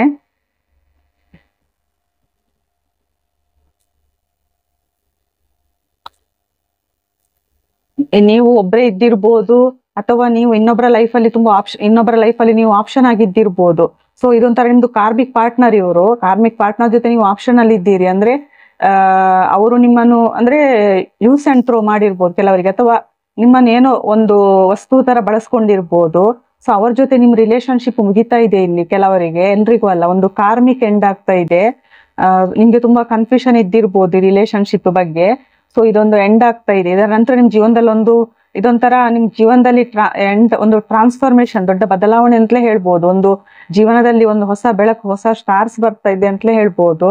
ನೀವು ಒಬ್ಬರೇ ಇದ್ದಿರ್ಬೋದು ಅಥವಾ ನೀವು ಇನ್ನೊಬ್ಬರ ಲೈಫಲ್ಲಿ ತುಂಬಾ ಆಪ್ಷನ್ ಇನ್ನೊಬ್ಬರ ಲೈಫಲ್ಲಿ ನೀವು ಆಪ್ಷನ್ ಆಗಿದ್ದಿರ್ಬೋದು ಸೊ ಇದೊಂಥರ ನಿಮ್ದು ಕಾರ್ಮಿಕ್ ಪಾರ್ಟ್ನರ್ ಇವರು ಕಾರ್ಮಿಕ್ ಪಾರ್ಟ್ನರ್ ಜೊತೆ ನೀವು ಆಪ್ಷನ್ ಅಲ್ಲಿ ಇದ್ದೀರಿ ಅಂದ್ರೆ ಆ ಅವರು ನಿಮ್ಮನ್ನು ಅಂದ್ರೆ ಯೂಸ್ ಅಂಡ್ ಥ್ರೋ ಮಾಡಿರ್ಬೋದು ಕೆಲವರಿಗೆ ಅಥವಾ ನಿಮ್ಮನ್ನ ಏನೋ ಒಂದು ವಸ್ತು ತರ ಬಳಸ್ಕೊಂಡಿರ್ಬೋದು ಸೊ ಅವ್ರ ಜೊತೆ ನಿಮ್ ರಿಲೇಶನ್ಶಿಪ್ ಮುಗಿತಾ ಇದೆ ಇಲ್ಲಿ ಕೆಲವರಿಗೆ ಎಲ್ರಿಗೂ ಅಲ್ಲ ಒಂದು ಕಾರ್ಮಿಕ್ ಎಂಡ್ ಆಗ್ತಾ ಇದೆ ಆ, ನಿಮ್ಗೆ ತುಂಬಾ ಕನ್ಫ್ಯೂಷನ್ ಇದ್ದಿರ್ಬೋದು ರಿಲೇಶನ್ಶಿಪ್ ಬಗ್ಗೆ ಸೊ ಇದೊಂದು ಎಂಡ್ ಆಗ್ತಾ ಇದೆ ಇದರ ನಂತರ ನಿಮ್ ಜೀವನದಲ್ಲಿ ಒಂದು ಇದೊಂಥರ ನಿಮ್ ಜೀವನದಲ್ಲಿ ಎಂಡ್ ಒಂದು ಟ್ರಾನ್ಸ್ಫಾರ್ಮೇಶನ್ ದೊಡ್ಡ ಬದಲಾವಣೆ ಅಂತಲೇ ಹೇಳ್ಬೋದು ಒಂದು ಜೀವನದಲ್ಲಿ ಒಂದು ಹೊಸ ಬೆಳಕು ಹೊಸ ಸ್ಟಾರ್ಸ್ ಬರ್ತಾ ಇದೆ ಅಂತಲೇ ಹೇಳ್ಬೋದು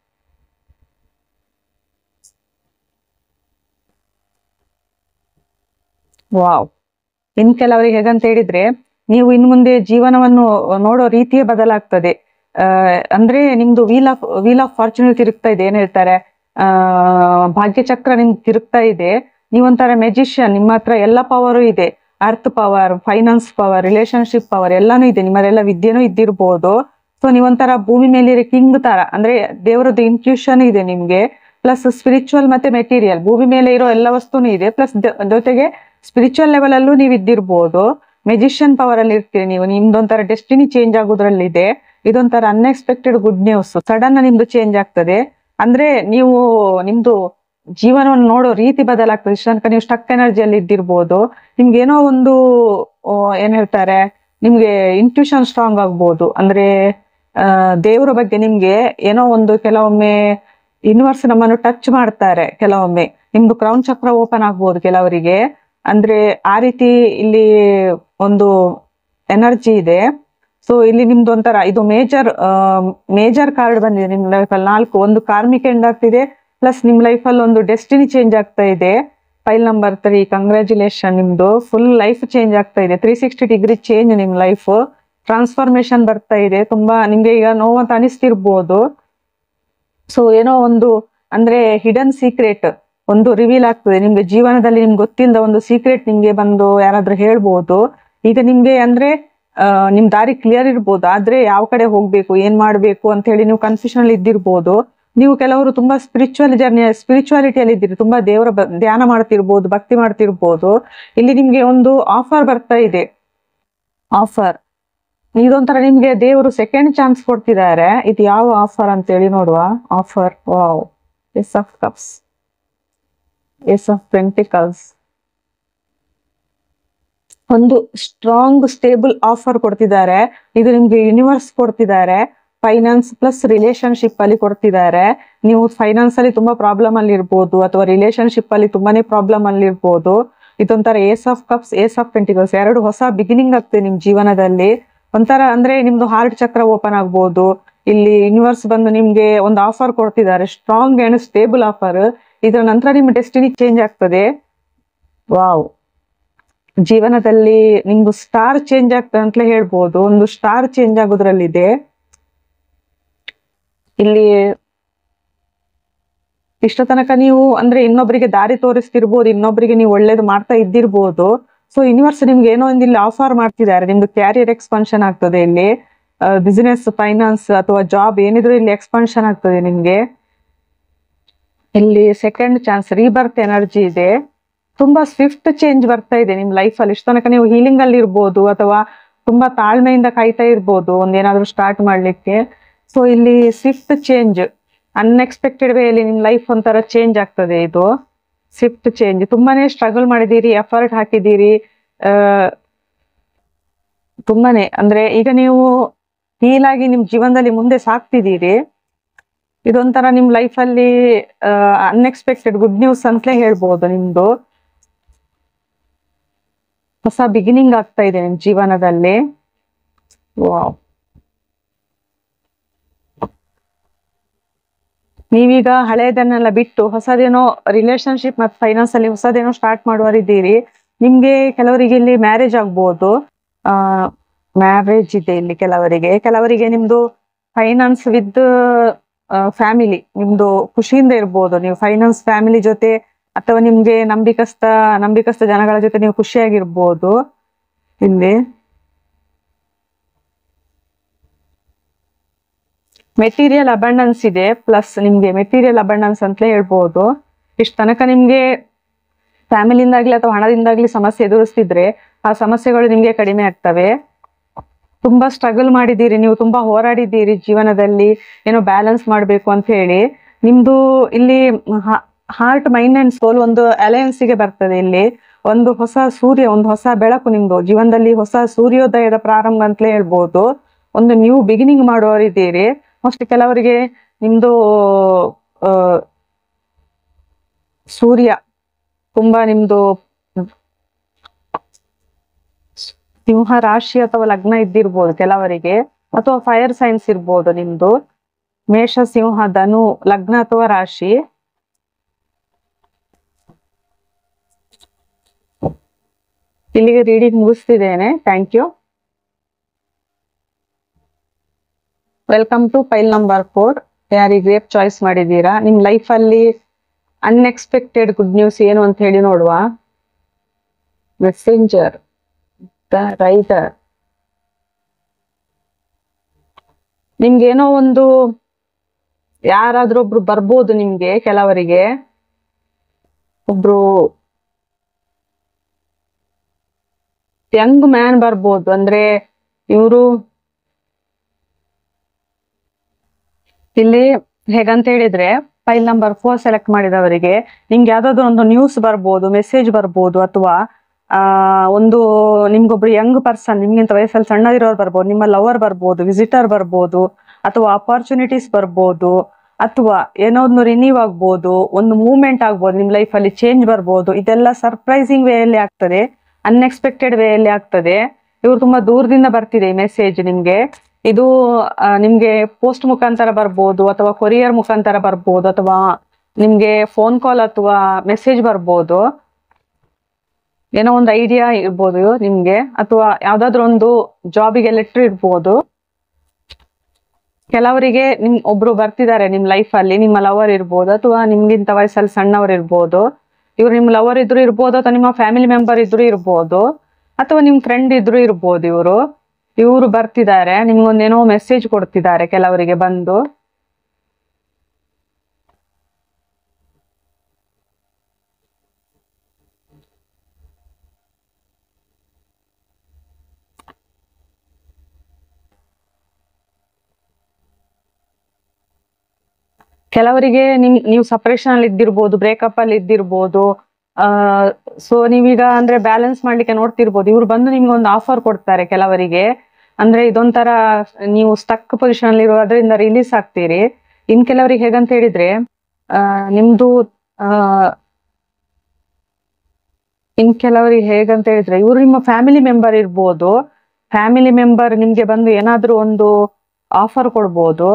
ವಾವ್ ಇನ್ ಕೆಲವರಿಗೆ ಹೇಗಂತ ಹೇಳಿದ್ರೆ ನೀವು ಇನ್ ಮುಂದೆ ಜೀವನವನ್ನು ನೋಡೋ ರೀತಿಯೇ ಬದಲಾಗ್ತದೆ ಆ, ಅಂದ್ರೆ ನಿಮ್ದು wheel of wheel of fortune ತಿರುಗ್ತಾ ಇದೆ ಏನ್ ಹೇಳ್ತಾರೆ ಆ ಭಾಗ್ಯಚಕ್ರ ನಿಮ್ಗೆ ತಿರುಗ್ತಾ ಇದೆ ನೀವೊಂಥರ ಮೆಜಿಷಿಯನ್ ನಿಮ್ಮ ಹತ್ರ ಎಲ್ಲ ಪವರು ಇದೆ earth power finance power relationship power ಎಲ್ಲಾನು ಇದೆ ನಿಮ್ಮಲ್ಲೆಲ್ಲ ವಿದ್ಯೆನೂ ಇದ್ದಿರ್ಬೋದು ಸೊ ನೀವೊಂಥರ ಭೂಮಿ ಮೇಲೆ ಕಿಂಗ್ ತರ ಅಂದ್ರೆ ದೇವರದ್ದು ಇಂಟ್ಯೂಷನ್ ಇದೆ ನಿಮ್ಗೆ ಪ್ಲಸ್ ಸ್ಪಿರಿಚುವಲ್ ಮತ್ತೆ ಮೆಟೀರಿಯಲ್ ಭೂಮಿ ಮೇಲೆ ಇರೋ ಎಲ್ಲ ವಸ್ತುನೂ ಇದೆ ಪ್ಲಸ್ ಜೊತೆಗೆ ಸ್ಪಿರಿಚುವಲ್ ಲೆವೆಲ್ ಅಲ್ಲೂ ನೀವು ಇದ್ದಿರ್ಬೋದು ಮೆಜಿಷಿಯನ್ ಪವರ್ ಅಲ್ಲಿ ಇರ್ತೀರಿ ನೀವು ನಿಮ್ದೊಂಥರ ಡೆಸ್ಟಿನಿ ಚೇಂಜ್ ಆಗೋದ್ರಲ್ಲಿದೆ ಇದೊಂಥರ ಅನ್ಎಕ್ಸ್ಪೆಕ್ಟೆಡ್ ಗುಡ್ ನ್ಯೂಸ್ ಸಡನ್ ನಿಮ್ದು ಚೇಂಜ್ ಆಗ್ತದೆ ಅಂದ್ರೆ ನೀವು ನಿಮ್ದು ಜೀವನವನ್ನು ನೋಡೋ ರೀತಿ ಬದಲಾಗ್ತದೆ ಇಷ್ಟು ತನಕ ನೀವು ಸ್ಟಕ್ ಎನರ್ಜಿಯಲ್ಲಿ ಇದ್ದಿರ್ಬೋದು ನಿಮ್ಗೆ ಏನೋ ಒಂದು ಆ, ಏನ್ ಹೇಳ್ತಾರೆ ನಿಮ್ಗೆ ಇಂಟ್ಯೂಷನ್ ಸ್ಟ್ರಾಂಗ್ ಆಗ್ಬೋದು ಅಂದ್ರೆ ಆ, ದೇವರ ಬಗ್ಗೆ ನಿಮ್ಗೆ ಏನೋ ಒಂದು ಕೆಲವೊಮ್ಮೆ ಯೂನಿವರ್ಸ್ ನಮ್ಮನ್ನು ಟಚ್ ಮಾಡ್ತಾರೆ ಕೆಲವೊಮ್ಮೆ ನಿಮ್ದು ಕ್ರೌನ್ ಚಕ್ರ ಓಪನ್ ಆಗ್ಬೋದು ಕೆಲವರಿಗೆ ಅಂದ್ರೆ ಆ ರೀತಿ ಇಲ್ಲಿ ಒಂದು ಎನರ್ಜಿ ಇದೆ ಸೊ ಇಲ್ಲಿ ನಿಮ್ದು ಒಂಥರ ಇದು ಮೇಜರ್ ಮೇಜರ್ ಕಾರ್ಡ್ ಬಂದಿದೆ ನಿಮ್ ಲೈಫಲ್ಲಿ ನಾಲ್ಕು ಒಂದು ಕಾರ್ಮಿಕ್ ಎಂಡ್ ಆಗ್ತಿದೆ ಪ್ಲಸ್ ನಿಮ್ ಲೈಫಲ್ಲಿ ಒಂದು ಡೆಸ್ಟಿನಿ ಚೇಂಜ್ ಆಗ್ತಾ ಇದೆ ಫೈಲ್ ನಂಬರ್ ತ್ರೀ ಕಂಗ್ರ್ಯಾಚುಲೇಷನ್ ನಿಮ್ದು ಫುಲ್ ಲೈಫ್ ಚೇಂಜ್ ಆಗ್ತಾ ಇದೆ ತ್ರೀ ಸಿಕ್ಸ್ಟಿ ಡಿಗ್ರಿ ಚೇಂಜ್ ನಿಮ್ ಲೈಫ್ ಟ್ರಾನ್ಸ್ಫಾರ್ಮೇಶನ್ ಬರ್ತಾ ಇದೆ ತುಂಬಾ ನಿಮ್ಗೆ ಈಗ ನೋವಂತ ಅನಿಸ್ತಿರ್ಬೋದು ಸೊ ಏನೋ ಒಂದು ಅಂದ್ರೆ ಹಿಡನ್ ಸೀಕ್ರೆಟ್ ಒಂದು ರಿವೀಲ್ ಆಗ್ತದೆ ನಿಮ್ಗೆ ಜೀವನದಲ್ಲಿ ನಿಮ್ಗೆ ಗೊತ್ತಿಲ್ಲದ ಒಂದು ಸೀಕ್ರೆಟ್ ನಿಮ್ಗೆ ಬಂದು ಯಾರಾದ್ರೂ ಹೇಳ್ಬೋದು ಈಗ ನಿಮ್ಗೆ ಅಂದ್ರೆ ಆ, ನಿಮ್ ದಾರಿ ಕ್ಲಿಯರ್ ಇರ್ಬೋದು ಆದ್ರೆ ಯಾವ ಕಡೆ ಹೋಗ್ಬೇಕು ಏನ್ ಮಾಡ್ಬೇಕು ಅಂತ ಹೇಳಿ ನೀವು ಕನ್ಫ್ಯೂಷನ್ ಅಲ್ಲಿ ಇದ್ದಿರ್ಬೋದು ನೀವು ಕೆಲವರು ತುಂಬಾ ಸ್ಪಿರಿಚುವಲ್ ಜರ್ನಿ ಸ್ಪಿರಿಚುವಾಲಿಟಿಯಲ್ಲಿ ಇದ್ದೀರಿ ತುಂಬಾ ದೇವರ ಬ- ಧ್ಯಾನ ಮಾಡ್ತಿರ್ಬೋದು ಭಕ್ತಿ ಮಾಡ್ತಿರ್ಬೋದು ಇಲ್ಲಿ ನಿಮ್ಗೆ ಒಂದು ಆಫರ್ ಬರ್ತಾ ಇದೆ ಆಫರ್ ಇದೊಂಥರ ನಿಮ್ಗೆ ದೇವರು ಸೆಕೆಂಡ್ ಚಾನ್ಸ್ ಕೊಡ್ತಿದ್ದಾರೆ ಇದು ಯಾವ ಆಫರ್ ಅಂತೇಳಿ ನೋಡುವ offer wow ace of cups ace of pentacles ಒಂದು ಸ್ಟ್ರಾಂಗ್ ಸ್ಟೇಬಲ್ ಆಫರ್ ಕೊಡ್ತಿದ್ದಾರೆ ಇದು ನಿಮ್ಗೆ ಯೂನಿವರ್ಸ್ ಕೊಡ್ತಿದ್ದಾರೆ ಫೈನಾನ್ಸ್ ಪ್ಲಸ್ ರಿಲೇಶನ್ಶಿಪ್ ಅಲ್ಲಿ ಕೊಡ್ತಿದ್ದಾರೆ ನೀವು ಫೈನಾನ್ಸ್ ಅಲ್ಲಿ ತುಂಬಾ ಪ್ರಾಬ್ಲಮ್ ಅಲ್ಲಿ ಇರ್ಬೋದು ಅಥವಾ ರಿಲೇಶನ್ಶಿಪ್ ಅಲ್ಲಿ ತುಂಬಾನೇ ಪ್ರಾಬ್ಲಮ್ ಅಲ್ಲಿ ಇರ್ಬೋದು ಇದೊಂಥರ ace of cups ace of pentacles ಎರಡು ಹೊಸ ಬಿಗಿನಿಂಗ್ ಆಗ್ತದೆ ನಿಮ್ ಜೀವನದಲ್ಲಿ ಒಂಥರ ಅಂದ್ರೆ ನಿಮ್ದು ಹಾರ್ಟ್ ಚಕ್ರ ಓಪನ್ ಆಗ್ಬೋದು ಇಲ್ಲಿ ಯೂನಿವರ್ಸ್ ಬಂದು ನಿಮ್ಗೆ ಒಂದು ಆಫರ್ ಕೊಡ್ತಿದ್ದಾರೆ ಸ್ಟ್ರಾಂಗ್ ಅಂಡ್ ಸ್ಟೇಬಲ್ ಆಫರ್ ಇದರ ನಂತರ ನಿಮ್ಮ ಡೆಸ್ಟಿನಿ ಚೇಂಜ್ ಆಗ್ತದೆ ವಾವ್ ಜೀವನದಲ್ಲಿ ನಿಮ್ದು ಸ್ಟಾರ್ ಚೇಂಜ್ ಆಗ್ತದೆ ಅಂತಲೇ ಹೇಳ್ಬೋದು ಒಂದು ಸ್ಟಾರ್ ಚೇಂಜ್ ಆಗೋದ್ರಲ್ಲಿದೆ ಇಲ್ಲಿ ಇಷ್ಟ ತನಕ ನೀವು ಅಂದ್ರೆ ಇನ್ನೊಬ್ಬರಿಗೆ ದಾರಿ ತೋರಿಸ್ತಿರ್ಬೋದು ಇನ್ನೊಬ್ಬರಿಗೆ ನೀವು ಒಳ್ಳೇದು ಮಾಡ್ತಾ ಇದ್ದಿರ್ಬೋದು ಸೊ ಯೂನಿವರ್ಸ್ ನಿಮ್ಗೆ ಏನೋ ಒಂದು ಇಲ್ಲಿ ಆಫರ್ ಮಾಡ್ತಿದ್ದಾರೆ ನಿಮ್ದು ಕ್ಯಾರಿಯರ್ ಎಕ್ಸ್ಪಾನ್ಷನ್ ಆಗ್ತದೆ ಇಲ್ಲಿ ಬಿಸಿನೆಸ್ ಫೈನಾನ್ಸ್ ಅಥವಾ ಜಾಬ್ ಏನಿದ್ರು ಇಲ್ಲಿ ಎಕ್ಸ್ಪಾನ್ಷನ್ ಆಗ್ತದೆ ನಿಮ್ಗೆ ಇಲ್ಲಿ ಸೆಕೆಂಡ್ ಚಾನ್ಸ್ ರೀಬರ್ತ್ ಎನರ್ಜಿ ಇದೆ ತುಂಬಾ ಸ್ವಿಫ್ಟ್ ಚೇಂಜ್ ಬರ್ತಾ ಇದೆ ನಿಮ್ ಲೈಫ್ ಅಲ್ಲಿ ಇಷ್ಟ ತನಕ ನೀವು ಹೀಲಿಂಗ್ ಅಲ್ಲಿ ಇರ್ಬೋದು ಅಥವಾ ತುಂಬಾ ತಾಳ್ಮೆಯಿಂದ ಕಾಯ್ತಾ ಇರ್ಬೋದು ಒಂದೇನಾದ್ರೂ ಸ್ಟಾರ್ಟ್ ಮಾಡ್ಲಿಕ್ಕೆ ಸೊ ಇಲ್ಲಿ ಸ್ವಿಫ್ಟ್ ಚೇಂಜ್ ಅನ್ಎಕ್ಸ್ಪೆಕ್ಟೆಡ್ ವೇಯಲ್ಲಿ ನಿಮ್ ಲೈಫ್ ಒಂಥರ ಚೇಂಜ್ ಆಗ್ತದೆ ಇದು ಸ್ವಿಫ್ಟ್ ಚೇಂಜ್ ತುಂಬಾನೇ ಸ್ಟ್ರಗಲ್ ಮಾಡಿದೀರಿ ಎಫರ್ಟ್ ಹಾಕಿದ್ದೀರಿ ಆ, ತುಂಬಾನೇ ಅಂದ್ರೆ ಈಗ ನೀವು ಹೀಲ್ ಆಗಿ ನಿಮ್ ಜೀವನದಲ್ಲಿ ಮುಂದೆ ಸಾಕ್ತಿದ್ದೀರಿ ಇದೊಂಥರ ನಿಮ್ ಲೈಫ್ ಅಲ್ಲಿ ಅನ್ಎಕ್ಸ್ಪೆಕ್ಟೆಡ್ ಗುಡ್ ನ್ಯೂಸ್ ಅಂತಲೇ ಹೇಳ್ಬೋದು ನಿಮ್ದು ಹೊಸ ಬಿಗಿನಿಂಗ್ ಆಗ್ತಾ ಇದೆ ನಿಮ್ ಜೀವನದಲ್ಲಿ ವಾವ್ ನೀವೀಗ ಹಳೆಯದನ್ನೆಲ್ಲ ಬಿಟ್ಟು ಹೊಸದೇನೋ ರಿಲೇಶನ್ಶಿಪ್ ಮತ್ತು ಫೈನಾನ್ಸ್ ಅಲ್ಲಿ ಹೊಸದೇನೋ ಸ್ಟಾರ್ಟ್ ಮಾಡುವರಿದ್ದೀರಿ ನಿಮ್ಗೆ ಕೆಲವರಿಗೆ ಇಲ್ಲಿ ಮ್ಯಾರೇಜ್ ಆಗ್ಬೋದು ಆ ಮ್ಯಾರೇಜ್ ಇದೆ ಇಲ್ಲಿ ಕೆಲವರಿಗೆ ಕೆಲವರಿಗೆ ನಿಮ್ದು ಫೈನಾನ್ಸ್ ವಿತ್ ಫ್ಯಾಮಿಲಿ ನಿಮ್ದು ಖುಷಿಯಿಂದ ಇರ್ಬೋದು ನೀವು ಫೈನಾನ್ಸ್ ಫ್ಯಾಮಿಲಿ ಜೊತೆ ಅಥವಾ ನಿಮ್ಗೆ ನಂಬಿಕಸ್ತ ನಂಬಿಕಸ್ತ ಜನಗಳ ಜೊತೆ ನೀವು ಖುಷಿಯಾಗಿರ್ಬೋದು ಇಲ್ಲಿ ಮೆಟೀರಿಯಲ್ ಅಬಂಡೆನ್ಸ್ ಇದೆ ಪ್ಲಸ್ ನಿಮ್ಗೆ ಮೆಟೀರಿಯಲ್ ಅಬಂಡೆನ್ಸ್ ಅಂತಲೇ ಹೇಳ್ಬೋದು ಇಷ್ಟು ತನಕ ನಿಮ್ಗೆ ಫ್ಯಾಮಿಲಿಯಿಂದಾಗ್ಲಿ ಅಥವಾ ಹಣದಿಂದಾಗ್ಲಿ ಸಮಸ್ಯೆ ಎದುರಿಸ್ತಿದ್ರೆ ಆ ಸಮಸ್ಯೆಗಳು ನಿಮ್ಗೆ ಕಡಿಮೆ ಆಗ್ತವೆ ತುಂಬಾ ಸ್ಟ್ರಗಲ್ ಮಾಡಿದ್ದೀರಿ ನೀವು ತುಂಬಾ ಹೋರಾಡಿದ್ದೀರಿ ಜೀವನದಲ್ಲಿ ಏನೋ ಬ್ಯಾಲೆನ್ಸ್ ಮಾಡಬೇಕು ಅಂತ ಹೇಳಿ ನಿಮ್ದು ಇಲ್ಲಿ ಹಾರ್ಟ್ ಮೈಂಡ್ ಅಂಡ್ ಸೋಲ್ ಒಂದು alliance ಗೆ ಬರ್ತದೆ ಇಲ್ಲಿ ಒಂದು ಹೊಸ ಸೂರ್ಯ ಒಂದು ಹೊಸ ಬೆಳಕು ನಿಮ್ದು ಜೀವನದಲ್ಲಿ ಹೊಸ ಸೂರ್ಯೋದಯದ ಪ್ರಾರಂಭ ಅಂತಲೇ ಹೇಳ್ಬೋದು ಒಂದು ನ್ಯೂ ಬಿಗಿನಿಂಗ್ ಮಾಡುವವರಿದ್ದೀರಿ ಮೋಸ್ಟ್ ಕೆಲವರಿಗೆ ನಿಮ್ದು ಆ, ಸೂರ್ಯ ತುಂಬಾ ನಿಮ್ದು ಸಿಂಹ ರಾಶಿ ಅಥವಾ ಲಗ್ನ ಇದ್ದಿರ್ಬೋದು ಕೆಲವರಿಗೆ ಅಥವಾ ಫೈರ್ ಸೈನ್ಸ್ ಇರ್ಬೋದು ನಿಮ್ದು ಮೇಷ ಸಿಂಹ ಧನು ಲಗ್ನ ಅಥವಾ ರಾಶಿ ಇಲ್ಲಿಗೆ ರೀಡಿಂಗ್ ಮುಗಿಸ್ತಿದ್ದೇನೆ thank you welcome to pile number four ಯಾರಿಗೆ ಗ್ರೇಪ್ ಚಾಯ್ಸ್ ಮಾಡಿದ್ದೀರಾ ನಿಮ್ ಲೈಫ್ ಅಲ್ಲಿ ಅನ್ಎಕ್ಸ್ಪೆಕ್ಟೆಡ್ ಗುಡ್ ನ್ಯೂಸ್ ಏನು ಅಂತ ಹೇಳಿ ನೋಡುವ ಮೆಸೆಂಜರ್ ದ ರೈಟರ್ ನಿಮ್ಗೇನೋ ಒಂದು ಯಾರಾದ್ರೂ ಒಬ್ರು ಬರ್ಬೋದು ನಿಮ್ಗೆ ಕೆಲವರಿಗೆ ಒಬ್ರು ಯಂಗ್ ಮ್ಯಾನ್ ಬರ್ಬೋದು ಅಂದ್ರೆ ಇವರು ಇಲ್ಲಿ ಹೇಗಂತ ಹೇಳಿದ್ರೆ ಫೈಲ್ ನಂಬರ್ ಫೋರ್ ಸೆಲೆಕ್ಟ್ ಮಾಡಿದವರಿಗೆ ನಿಮ್ಗೆ ಯಾವ್ದಾದ್ರು ಒಂದು ನ್ಯೂಸ್ ಬರ್ಬೋದು ಮೆಸೇಜ್ ಬರ್ಬೋದು ಅಥವಾ ಆ ಒಂದು ನಿಮ್ಗೊಬ್ರು ಯಂಗ್ ಪರ್ಸನ್ ನಿಮ್ಗಿಂತ ವಯಸ್ಸಲ್ಲಿ ಸಣ್ಣದಿರೋರು ಬರ್ಬೋದು ನಿಮ್ಮ ಲವರ್ ಬರ್ಬೋದು ವಿಸಿಟರ್ ಬರ್ಬೋದು ಅಥವಾ ಅಪಾರ್ಚುನಿಟೀಸ್ ಬರ್ಬೋದು ಅಥವಾ ಏನೋ ಒಂದು ರಿನೀವ್ ಆಗ್ಬೋದು ಒಂದು ಮೂವ್ಮೆಂಟ್ ಆಗ್ಬೋದು ನಿಮ್ ಲೈಫ್ ಅಲ್ಲಿ ಚೇಂಜ್ ಬರ್ಬೋದು ಇದೆಲ್ಲ ಸರ್ಪ್ರೈಸಿಂಗ್ ವೇಯಲ್ಲಿ ಆಗ್ತದೆ ಅನ್ಎಕ್ಸ್ಪೆಕ್ಟೆಡ್ ವೇಯಲ್ಲಿ ಆಗ್ತದೆ ಇವ್ರು ತುಂಬಾ ದೂರದಿಂದ ಬರ್ತಿದೆ ಈ ಮೆಸೇಜ್ ನಿಮ್ಗೆ ಇದು ಆ, ನಿಮ್ಗೆ ಪೋಸ್ಟ್ ಮುಖಾಂತರ ಬರ್ಬೋದು ಅಥವಾ ಕೊರಿಯರ್ ಮುಖಾಂತರ ಬರ್ಬೋದು ಅಥವಾ ನಿಮ್ಗೆ ಫೋನ್ ಕಾಲ್ ಅಥವಾ ಮೆಸೇಜ್ ಬರ್ಬೋದು ಏನೋ ಒಂದು ಐಡಿಯಾ ಇರ್ಬೋದು ನಿಮ್ಗೆ ಅಥವಾ ಯಾವ್ದಾದ್ರು ಒಂದು ಜಾಬಿಗೆ ಲೆಟ್ರ್ ಇರ್ಬೋದು ಕೆಲವರಿಗೆ ನಿಮ್ ಒಬ್ರು ಬರ್ತಿದ್ದಾರೆ ನಿಮ್ ಲೈಫ್ ಅಲ್ಲಿ ನಿಮ್ಮ ಲವರ್ ಇರ್ಬೋದು ಅಥವಾ ನಿಮ್ಗಿಂತ ವಯಸ್ಸಲ್ಲಿ ಸಣ್ಣವ್ರು ಇರ್ಬೋದು ಇವ್ರು ನಿಮ್ ಲವರ್ ಇದ್ರು ಇರ್ಬೋದು ಅಥವಾ ನಿಮ್ಮ ಫ್ಯಾಮಿಲಿ ಮೆಂಬರ್ ಇದ್ರು ಇರ್ಬೋದು ಅಥವಾ ನಿಮ್ ಫ್ರೆಂಡ್ ಇದ್ರು ಇರ್ಬೋದು ಇವರು ಇವರು ಬರ್ತಿದ್ದಾರೆ ನಿಮ್ಗೊಂದೇನೋ ಮೆಸೇಜ್ ಕೊಡ್ತಿದ್ದಾರೆ ಕೆಲವರಿಗೆ ಬಂದು ಕೆಲವರಿಗೆ ನಿಮ್ ನೀವು ಸಪರೇಷನ್ ಅಲ್ಲಿ ಇದ್ದಿರ್ಬೋದು ಬ್ರೇಕಪ್ ಅಲ್ಲಿ ಇದ್ದಿರ್ಬೋದು ಸೊ ನೀವೀಗ ಅಂದ್ರೆ ಬ್ಯಾಲೆನ್ಸ್ ಮಾಡ್ಲಿಕ್ಕೆ ನೋಡ್ತಿರ್ಬೋದು ಇವ್ರು ಬಂದು ನಿಮ್ಗೆ ಒಂದು ಆಫರ್ ಕೊಡ್ತಾರೆ ಕೆಲವರಿಗೆ ಅಂದ್ರೆ ಇದೊಂಥರ ನೀವು ಸ್ಟಕ್ ಪೊಸಿಷನ್ ಅಲ್ಲಿ ಇರೋದ್ರಿಂದ ರಿಲೀಸ್ ಆಗ್ತೀರಿ ಇನ್ ಕೆಲವರಿಗೆ ಹೇಗಂತ ಹೇಳಿದ್ರೆ ಆ, ನಿಮ್ದು ಆ, ಇನ್ ಕೆಲವರಿಗೆ ಹೇಗಂತ ಹೇಳಿದ್ರೆ ಇವರು ನಿಮ್ಮ ಫ್ಯಾಮಿಲಿ ಮೆಂಬರ್ ಇರ್ಬೋದು ಫ್ಯಾಮಿಲಿ ಮೆಂಬರ್ ನಿಮ್ಗೆ ಬಂದು ಏನಾದ್ರೂ ಒಂದು ಆಫರ್ ಕೊಡ್ಬೋದು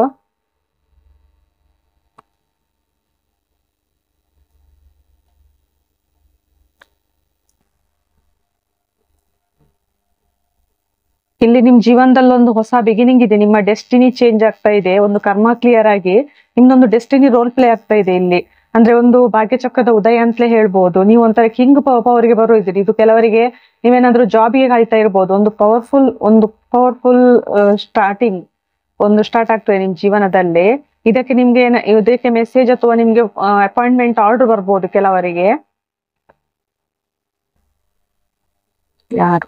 ಇಲ್ಲಿ ನಿಮ್ ಜೀವನದಲ್ಲಿ ಒಂದು ಹೊಸ ಬಿಗಿನಿಂಗ್ ಇದೆ ನಿಮ್ಮ ಡೆಸ್ಟಿನಿ ಚೇಂಜ್ ಆಗ್ತಾ ಇದೆ ಒಂದು ಕರ್ಮ ಕ್ಲಿಯರ್ ಆಗಿ ನಿಮ್ದೊಂದು ಡೆಸ್ಟಿನಿ ರೋಲ್ ಪ್ಲೇ ಆಗ್ತಾ ಇದೆ ಇಲ್ಲಿ ಅಂದ್ರೆ ಒಂದು ಭಾಗ್ಯಚಕ್ರದ ಉದಯ ಅಂತಲೇ ಹೇಳ್ಬೋದು ನೀವು ಒಂಥರ ಕಿಂಗ್ ಪವರ್ಗೆ ಬರೋ ಇದ್ದೀರಿ ಇದು ಕೆಲವರಿಗೆ ನೀವೇನಾದ್ರೂ ಜಾಬ್ಗೆ ಕಾಯ್ತಾ ಇರ್ಬೋದು ಒಂದು ಪವರ್ಫುಲ್ ಒಂದು ಪವರ್ಫುಲ್ ಸ್ಟಾರ್ಟಿಂಗ್ ಒಂದು ಸ್ಟಾರ್ಟ್ ಆಗ್ತದೆ ನಿಮ್ ಜೀವನದಲ್ಲಿ ಇದಕ್ಕೆ ನಿಮ್ಗೆ ಏನ- ಇದಕ್ಕೆ ಮೆಸೇಜ್ ಅಥವಾ ನಿಮ್ಗೆ ಅಪಾಯಿಂಟ್ಮೆಂಟ್ ಆರ್ಡರ್ ಬರ್ಬೋದು ಕೆಲವರಿಗೆ ಯಾರು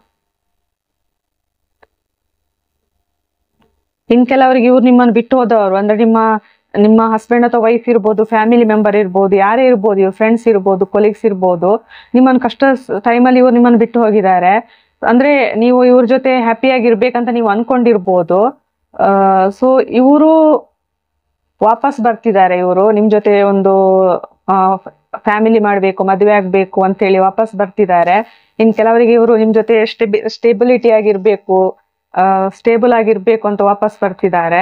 ಇನ್ ಕೆಲವರಿಗೆ ಇವ್ರು ನಿಮ್ಮನ್ನು ಬಿಟ್ಟು ಹೋದವರು ಅಂದ್ರೆ ನಿಮ್ಮ ನಿಮ್ಮ ಹಸ್ಬೆಂಡ್ ಅಥವಾ ವೈಫ್ ಇರ್ಬೋದು ಫ್ಯಾಮಿಲಿ ಮೆಂಬರ್ ಇರ್ಬೋದು ಯಾರೇ ಇರ್ಬೋದು ಇವ್ರ ಫ್ರೆಂಡ್ಸ್ ಇರ್ಬೋದು ಕೊಲೀಗ್ಸ್ ಇರ್ಬೋದು ನಿಮ್ಮನ್ನು ಕಷ್ಟ ಟೈಮಲ್ಲಿ ಇವ್ರು ನಿಮ್ಮನ್ನು ಬಿಟ್ಟು ಹೋಗಿದ್ದಾರೆ ಅಂದ್ರೆ ನೀವು ಇವ್ರ ಜೊತೆ ಹ್ಯಾಪಿಯಾಗಿ ಇರ್ಬೇಕಂತ ನೀವು ಅನ್ಕೊಂಡಿರ್ಬೋದು ಸೊ ಇವರು ವಾಪಸ್ ಬರ್ತಿದ್ದಾರೆ ಇವರು ನಿಮ್ ಜೊತೆ ಒಂದು ಫ್ಯಾಮಿಲಿ ಮಾಡ್ಬೇಕು ಮದುವೆ ಆಗ್ಬೇಕು ಅಂತ ಹೇಳಿ ವಾಪಸ್ ಬರ್ತಿದ್ದಾರೆ ಇನ್ ಕೆಲವರಿಗೆ ಇವರು ನಿಮ್ ಜೊತೆ ಸ್ಟೇಬಿಲಿಟಿ ಆಗಿರ್ಬೇಕು ಸ್ಟೇಬಲ್ ಆಗಿರ್ಬೇಕು ಅಂತ ವಾಪಸ್ ಬರ್ತಿದ್ದಾರೆ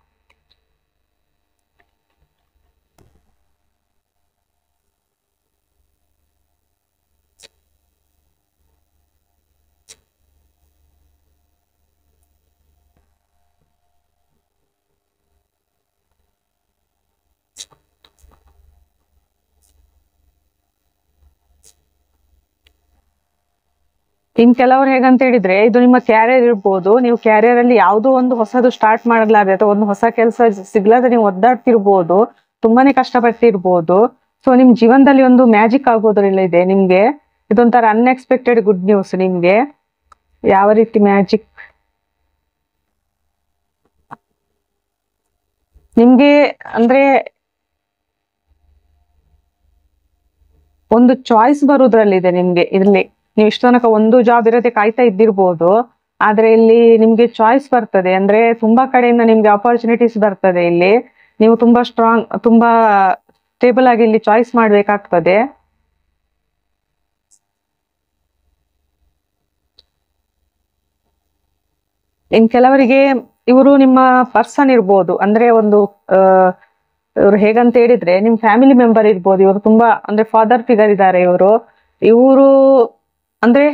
ಇನ್ ಕೆಲವ್ರು ಹೇಗಂತ ಹೇಳಿದ್ರೆ ಇದು ನಿಮ್ಮ ಕ್ಯಾರಿಯರ್ ಇರ್ಬೋದು ನೀವು ಕ್ಯಾರಿಯರ್ ಅಲ್ಲಿ ಯಾವುದೋ ಒಂದು ಹೊಸದು ಸ್ಟಾರ್ಟ್ ಮಾಡಲಾದೆ ಅಥವಾ ಒಂದು ಹೊಸ ಕೆಲಸ ಸಿಗ್ಲಾದೆ ನೀವು ಒದ್ದಾಡ್ತಿರ್ಬೋದು ತುಂಬಾನೇ ಕಷ್ಟಪಟ್ಟಿರ್ಬೋದು ಸೊ ನಿಮ್ ಜೀವನದಲ್ಲಿ ಒಂದು ಮ್ಯಾಜಿಕ್ ಆಗೋದ್ರಲ್ಲ ಇದೆ ನಿಮ್ಗೆ ಇದೊಂಥರ ಅನ್ಎಕ್ಸ್ಪೆಕ್ಟೆಡ್ ಗುಡ್ ನ್ಯೂಸ್ ನಿಮ್ಗೆ ಯಾವ ರೀತಿ ಮ್ಯಾಜಿಕ್ ನಿಮ್ಗೆ ಅಂದ್ರೆ ಒಂದು ಚಾಯ್ಸ್ ಬರುವುದ್ರಲ್ಲಿದೆ ನಿಮ್ಗೆ ಇಲ್ಲಿ ನೀವು ಇಷ್ಟು ತನಕ ಒಂದು ಜಾಬ್ ಇರೋದೇ ಕಾಯ್ತಾ ಇದ್ದಿರ್ಬೋದು ಆದ್ರೆ ಇಲ್ಲಿ ನಿಮ್ಗೆ ಚಾಯ್ಸ್ ಬರ್ತದೆ ಅಂದ್ರೆ ತುಂಬಾ ಕಡೆಯಿಂದ ನಿಮ್ಗೆ ಅಪರ್ಚುನಿಟೀಸ್ ಬರ್ತದೆ ಇಲ್ಲಿ ನೀವು ತುಂಬಾ ಸ್ಟ್ರಾಂಗ್ ತುಂಬಾ ಸ್ಟೇಬಲ್ ಆಗಿ ಇಲ್ಲಿ ಚಾಯ್ಸ್ ಮಾಡ್ಬೇಕಾಗ್ತದೆ ಇನ್ ಕೆಲವರಿಗೆ ಇವರು ನಿಮ್ಮ ಪರ್ಸನ್ ಇರ್ಬೋದು ಅಂದ್ರೆ ಒಂದು ಆ, ಇವ್ರು ಹೇಗಂತ ಹೇಳಿದ್ರೆ ನಿಮ್ ಫ್ಯಾಮಿಲಿ ಮೆಂಬರ್ ಇರ್ಬೋದು ಇವರು ತುಂಬಾ ಅಂದ್ರೆ ಫಾದರ್ ಫಿಗರ್ ಇದ್ದಾರೆ ಇವರು ಇವರು ಅಂದ್ರೆ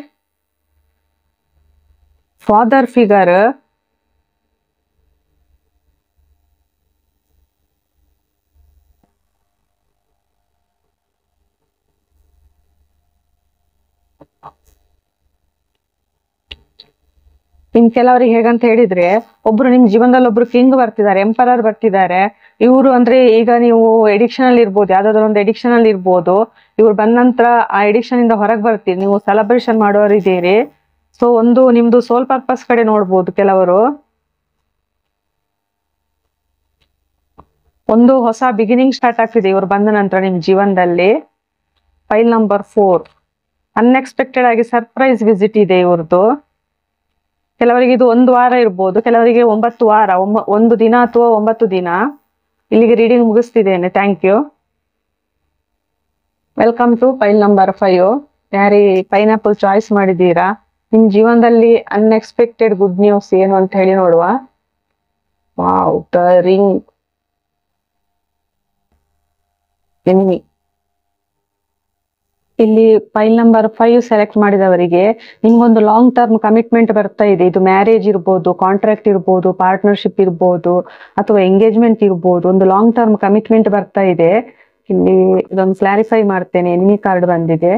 ಫಾದರ್ ಫಿಗರ್ ಇನ್ ಕೆಲವರಿಗೆ ಹೇಗಂತ ಹೇಳಿದ್ರೆ ಒಬ್ರು ನಿಮ್ ಜೀವನದಲ್ಲಿ ಒಬ್ರು ಕಿಂಗ್ ಬರ್ತಿದ್ದಾರೆ ಎಂಪರರ್ ಬರ್ತಿದ್ದಾರೆ ಇವರು ಅಂದ್ರೆ ಈಗ ನೀವು ಎಡಿಕ್ಷನ್ ಅಲ್ಲಿ ಇರ್ಬೋದು ಯಾವ್ದಾದ್ರು ಒಂದು ಎಡಿಕ್ಷನ್ ಅಲ್ಲಿ ಇರ್ಬೋದು ಇವ್ರು ಬಂದ ನಂತರ ಆ ಎಡಿಕ್ಷನ್ ಇಂದ ಹೊರಗೆ ಬರ್ತೀರಿ ನೀವು ಸೆಲೆಬ್ರೇಷನ್ ಮಾಡೋರು ಇದ್ದೀರಿ ಸೊ ಒಂದು ನಿಮ್ದು ಸೋಲ್ ಪರ್ಪಸ್ ಕಡೆ ನೋಡ್ಬೋದು ಕೆಲವರು ಒಂದು ಹೊಸ ಬಿಗಿನಿಂಗ್ ಸ್ಟಾರ್ಟ್ ಆಗ್ತಿದೆ ಇವ್ರು ಬಂದ ನಂತರ ನಿಮ್ ಜೀವನದಲ್ಲಿ ಫೈಲ್ ನಂಬರ್ ಫೋರ್ ಅನ್ಎಕ್ಸ್ಪೆಕ್ಟೆಡ್ ಆಗಿ ಸರ್ಪ್ರೈಸ್ ವಿಸಿಟ್ ಇದೆ ಇವ್ರದ್ದು ಕೆಲವರಿಗೆ ಇದು ಒಂದು ವಾರ ಇರ್ಬೋದು ಕೆಲವರಿಗೆ ಒಂಬತ್ತು ವಾರ ಒಮ್ಮ- ಒಂದು ದಿನ ಅಥವಾ ಒಂಬತ್ತು ದಿನ ಇಲ್ಲಿಗೆ ರೀಡಿಂಗ್ ಮುಗಿಸ್ತಿದ್ದೇನೆ thank you welcome to pile number five ಯಾರಿ ಪೈನಾಪಲ್ ಚಾಯ್ಸ್ ಮಾಡಿದ್ದೀರಾ ನಿಮ್ ಜೀವನದಲ್ಲಿ ಅನ್ಎಕ್ಸ್ಪೆಕ್ಟೆಡ್ ಗುಡ್ ನ್ಯೂಸ್ ಏನು ಅಂತ ಹೇಳಿ ನೋಡುವ ವಾವ್ ದ ರಿಂಗ್ ಎನಿಮಿ ಇಲ್ಲಿ ಫೈಲ್ ನಂಬರ್ ಫೈವ್ ಸೆಲೆಕ್ಟ್ ಮಾಡಿದವರಿಗೆ ನಿಮ್ಗೊಂದು ಲಾಂಗ್ ಟರ್ಮ್ ಕಮಿಟ್ಮೆಂಟ್ ಬರ್ತಾ ಇದೆ ಇದು ಮ್ಯಾರೇಜ್ ಇರ್ಬೋದು ಕಾಂಟ್ರಾಕ್ಟ್ ಇರ್ಬೋದು ಪಾರ್ಟ್ನರ್ಶಿಪ್ ಇರ್ಬೋದು ಅಥವಾ ಎಂಗೇಜ್ಮೆಂಟ್ ಇರ್ಬೋದು ಒಂದು ಲಾಂಗ್ ಟರ್ಮ್ ಕಮಿಟ್ಮೆಂಟ್ ಬರ್ತಾ ಇದೆ ಇಲ್ಲಿ ಇದೊಂದು ಕ್ಲಾರಿಫೈ ಮಾಡ್ತೇನೆ ಎನಿಮಿ ಕಾರ್ಡ್ ಬಂದಿದೆ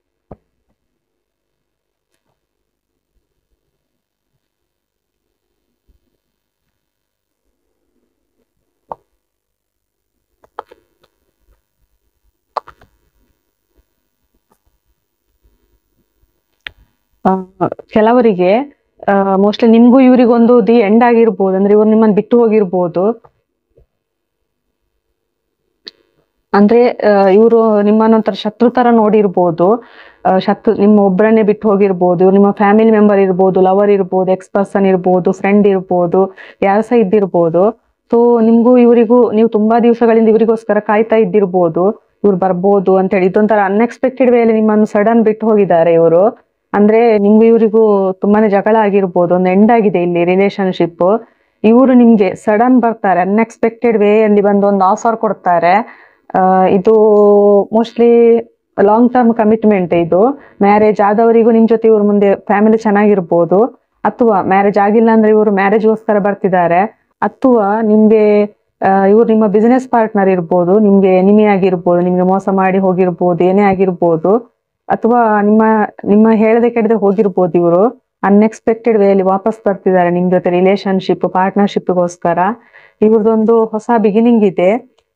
ಆ, ಕೆಲವರಿಗೆ ಮೋಸ್ಟ್ಲಿ ನಿಮ್ಗೂ ಇವ್ರಿಗೊಂದು ದಿ ಎಂಡ್ ಆಗಿರ್ಬೋದು ಅಂದ್ರೆ ಇವ್ರು ನಿಮ್ಮನ್ನ ಬಿಟ್ಟು ಹೋಗಿರ್ಬೋದು ಅಂದ್ರೆ ಇವರು ನಿಮ್ಮನ್ನೊಂಥರ ಶತ್ರು ತರ ನೋಡಿರ್ಬೋದು ಆ, ಶತ್ರು ನಿಮ್ಮ ಒಬ್ಬರನ್ನೇ ಬಿಟ್ಟು ಹೋಗಿರ್ಬೋದು ಇವ್ರು ನಿಮ್ಮ ಫ್ಯಾಮಿಲಿ ಮೆಂಬರ್ ಇರ್ಬೋದು ಲವರ್ ಇರ್ಬೋದು ಎಕ್ಸ್ ಪರ್ಸನ್ ಇರ್ಬೋದು ಫ್ರೆಂಡ್ ಇರ್ಬೋದು ಯಾರು ಸಹ ಇದ್ದಿರ್ಬೋದು ಸೊ ನಿಮ್ಗೂ ಇವರಿಗೂ ನೀವು ತುಂಬಾ ದಿವಸಗಳಿಂದ ಇವರಿಗೋಸ್ಕರ ಕಾಯ್ತಾ ಇದ್ದಿರ್ಬೋದು ಇವ್ರು ಬರ್ಬೋದು ಅಂತ ಹೇಳಿ ಇದೊಂಥರ ಅನ್ಎಕ್ಸ್ಪೆಕ್ಟೆಡ್ ವೇಲೆ ನಿಮ್ಮನ್ನು ಸಡನ್ ಬಿಟ್ಟು ಹೋಗಿದ್ದಾರೆ ಇವರು ಅಂದ್ರೆ ನಿಮ್ಗೂ ಇವರಿಗೂ ತುಂಬಾನೇ ಜಗಳ ಆಗಿರ್ಬೋದು ಒಂದು ಎಂಡ್ ಆಗಿದೆ ಇಲ್ಲಿ ರಿಲೇಶನ್ಶಿಪ್ ಇವರು ನಿಮ್ಗೆ ಸಡನ್ ಬರ್ತಾರೆ ಅನ್ಎಕ್ಸ್ಪೆಕ್ಟೆಡ್ ವೇ ಅಲ್ಲಿ ಬಂದು ಒಂದು ಆಫರ್ ಕೊಡ್ತಾರೆ ಆ, ಇದು ಮೋಸ್ಟ್ಲಿ ಲಾಂಗ್ ಟರ್ಮ್ ಕಮಿಟ್ಮೆಂಟ್ ಇದು ಮ್ಯಾರೇಜ್ ಆದವರಿಗೂ ನಿಮ್ ಜೊತೆ ಇವ್ರ ಮುಂದೆ ಫ್ಯಾಮಿಲಿ ಚೆನ್ನಾಗಿರ್ಬೋದು ಅಥವಾ ಮ್ಯಾರೇಜ್ ಆಗಿಲ್ಲ ಅಂದ್ರೆ ಇವರು ಮ್ಯಾರೇಜ್ಗೋಸ್ಕರ ಬರ್ತಿದ್ದಾರೆ ಅಥವಾ ನಿಮ್ಗೆ ಇವ್ರು ನಿಮ್ಮ ಬಿಸಿನೆಸ್ ಪಾರ್ಟ್ನರ್ ಇರ್ಬೋದು ನಿಮ್ಗೆ ಎನಿಮಿ ಆಗಿರ್ಬೋದು ನಿಮ್ಗೆ ಮೋಸ ಮಾಡಿ ಹೋಗಿರ್ಬೋದು ಏನೇ ಆಗಿರ್ಬೋದು ಅಥವಾ ನಿಮ್ಮ ನಿಮ್ಮ ಹೇಳದೆ ಕೆಡದೆ ಹೋಗಿರ್ಬೋದು ಇವರು ಅನ್ಎಕ್ಸ್ಪೆಕ್ಟೆಡ್ ವೇಯಲ್ಲಿ ವಾಪಸ್ ಬರ್ತಿದ್ದಾರೆ ನಿಮ್ ಜೊತೆ ರಿಲೇಶನ್ಶಿಪ್ ಪಾರ್ಟ್ನರ್ಶಿಪ್ಗೋಸ್ಕರ ಇವ್ರದೊಂದು ಹೊಸ ಬಿಗಿನಿಂಗ್ ಇದೆ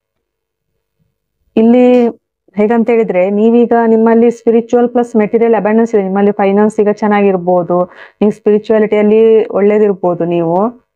ಇಲ್ಲಿ ಹೇಗಂತ ಹೇಳಿದ್ರೆ ನೀವೀಗ ನಿಮ್ಮಲ್ಲಿ ಸ್ಪಿರಿಚುವಲ್ ಪ್ಲಸ್ ಮೆಟೀರಿಯಲ್ ಅಬಂಡೆನ್ಸ್ ಇದೆ ನಿಮ್ಮಲ್ಲಿ ಫೈನಾನ್ಸ್ ಈಗ ಚೆನ್ನಾಗಿರ್ಬೋದು ನೀವು ಸ್ಪಿರಿಚುವಾಲಿಟಿಯಲ್ಲಿ ಒಳ್ಳೇದಿರ್ಬೋದು ನೀವು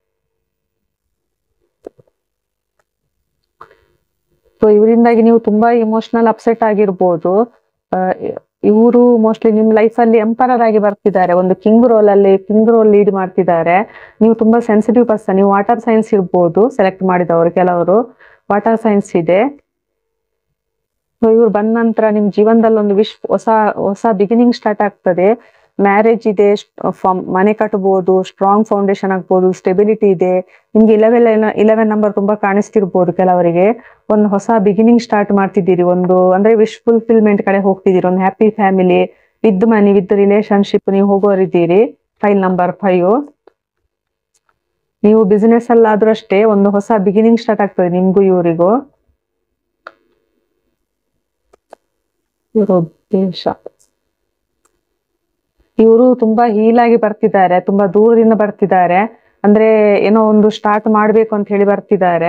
ಸೊ ಇವರಿಂದಾಗಿ ನೀವು ತುಂಬಾ ಇಮೋಷನಲ್ ಅಪ್ಸೆಟ್ ಆಗಿರ್ಬೋದು ಇವರು ಮೋಸ್ಟ್ಲಿ ನಿಮ್ ಲೈಫ್ ಅಲ್ಲಿ ಎಂಪರರ್ ಆಗಿ ಬರ್ತಿದ್ದಾರೆ ಒಂದು ಕಿಂಗ್ ರೋಲ್ ಅಲ್ಲಿ ಕಿಂಗ್ ರೋಲ್ ಲೀಡ್ ಮಾಡ್ತಿದ್ದಾರೆ ನೀವು ತುಂಬಾ ಸೆನ್ಸಿಟಿವ್ ಪರ್ಸನ್ ನೀವು ವಾಟರ್ ಸೈನ್ಸ್ ಇರ್ಬೋದು ಸೆಲೆಕ್ಟ್ ಮಾಡಿದವರು ಕೆಲವರು ವಾಟರ್ ಸೈನ್ಸ್ ಇದೆ ಸೊ ಇವ್ರು ಬಂದ ನಂತರ ನಿಮ್ ಜೀವನದಲ್ಲಿ ಒಂದು ವಿಶ್ ಹೊಸ ಹೊಸ ಬಿಗಿನಿಂಗ್ ಸ್ಟಾರ್ಟ್ ಆಗ್ತದೆ ಮ್ಯಾರೇಜ್ ಇದೆ ಸ್ಟ್- ಫ- ಮನೆ ಕಟ್ಬೋದು ಸ್ಟ್ರಾಂಗ್ ಫೌಂಡೇಶನ್ ಆಗ್ಬೋದು ಸ್ಟೆಬಿಲಿಟಿ ಇದೆ ನಿಮ್ಗೆ ಇಲೆವೆನ್ ಇಲೆವೆನ್ ನಂಬರ್ ತುಂಬಾ ಕಾಣಿಸ್ತಿರ್ಬೋದು ಕೆಲವರಿಗೆ ಒಂದು ಹೊಸ ಬಿಗಿನಿಂಗ್ ಸ್ಟಾರ್ಟ್ ಮಾಡ್ತಿದ್ದೀರಿ ಒಂದು ಅಂದ್ರೆ ವಿಶ್ ಫುಲ್ಫಿಲ್ಮೆಂಟ್ ಕಡೆ ಹೋಗ್ತಿದ್ದೀರಿ ಒಂದು happy family with money with relationship ನೀವು ಹೋಗೋರಿದ್ದೀರಿ ಫೈಲ್ ನಂಬರ್ ಫೈವ್ ನೀವು ಬಿಸಿನೆಸ್ ಅಲ್ಲಾದ್ರೂ ಅಷ್ಟೇ ಒಂದು ಹೊಸ ಬಿಗಿನಿಂಗ್ ಸ್ಟಾರ್ಟ್ ಆಗ್ತದೆ ನಿಮ್ಗೂ ಇವರಿಗೂ ಇವರ ಉದ್ದೇಶ ಇವರು ತುಂಬಾ ಹೀಲ್ ಆಗಿ ಬರ್ತಿದ್ದಾರೆ ತುಂಬಾ ದೂರದಿಂದ ಬರ್ತಿದ್ದಾರೆ ಅಂದ್ರೆ ಏನೋ ಒಂದು ಸ್ಟಾರ್ಟ್ ಮಾಡ್ಬೇಕು ಅಂತ ಹೇಳಿ ಬರ್ತಿದ್ದಾರೆ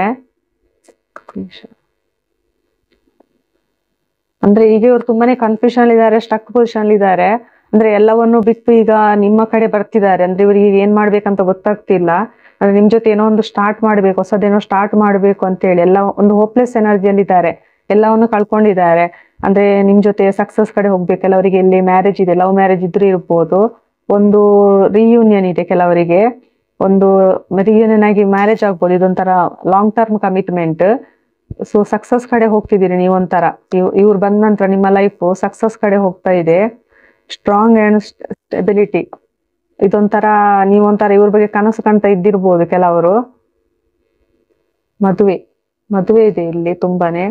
ಅಂದ್ರೆ ಈಗ ಇವ್ರು ತುಂಬಾನೇ ಕನ್ಫ್ಯೂಷನ್ ಇದ್ದಾರೆ ಸ್ಟಕ್ ಪೊಸಿಷನ್ ಇದ್ದಾರೆ ಅಂದ್ರೆ ಎಲ್ಲವನ್ನು ಬಿಟ್ಟು ಈಗ ನಿಮ್ಮ ಕಡೆ ಬರ್ತಿದ್ದಾರೆ ಅಂದ್ರೆ ಇವ್ರಿಗೆ ಏನ್ ಮಾಡ್ಬೇಕಂತ ಗೊತ್ತಾಗ್ತಿಲ್ಲ ಅಂದ್ರೆ ನಿಮ್ ಜೊತೆ ಏನೋ ಒಂದು ಸ್ಟಾರ್ಟ್ ಮಾಡ್ಬೇಕು ಹೊಸದೇನೋ ಸ್ಟಾರ್ಟ್ ಮಾಡ್ಬೇಕು ಅಂತ ಹೇಳಿ ಎಲ್ಲ ಒಂದು ಹೋಪ್ಲೆಸ್ ಎನರ್ಜಿಯಲ್ಲಿ ಇದ್ದಾರೆ ಎಲ್ಲವನ್ನು ಕಳ್ಕೊಂಡಿದ್ದಾರೆ ಅಂದ್ರೆ ನಿಮ್ ಜೊತೆ ಸಕ್ಸಸ್ ಕಡೆ ಹೋಗ್ಬೇಕು ಕೆಲವರಿಗೆ ಇಲ್ಲಿ ಮ್ಯಾರೇಜ್ ಇದೆ ಲವ್ ಮ್ಯಾರೇಜ್ ಇದ್ರೂ ಇರ್ಬೋದು ಒಂದು ರಿಯೂನಿಯನ್ ಇದೆ ಕೆಲವರಿಗೆ ಒಂದು ರಿಯೂನಿಯನ್ ಆಗಿ ಮ್ಯಾರೇಜ್ ಆಗ್ಬೋದು ಇದೊಂಥರ long term commitment so success ಕಡೆ ಹೋಗ್ತಿದ್ದೀರಿ ನೀವೊಂಥರ ಇವ್ ಇವ್ರು ಬಂದ ನಂತರ ನಿಮ್ಮ ಲೈಫ್ ಸಕ್ಸಸ್ ಕಡೆ ಹೋಗ್ತಾ ಇದೆ ಸ್ಟ್ರಾಂಗ್ ಅಂಡ್ ಸ್ಟೆಬಿಲಿಟಿ ಇದೊಂಥರ ನೀವೊಂಥರ ಇವ್ರ ಬಗ್ಗೆ ಕನಸು ಕಾಣ್ತಾ ಇದ್ದಿರ್ಬೋದು ಕೆಲವರು ಮದುವೆ ಮದುವೆ ಇದೆ ಇಲ್ಲಿ ತುಂಬಾನೇ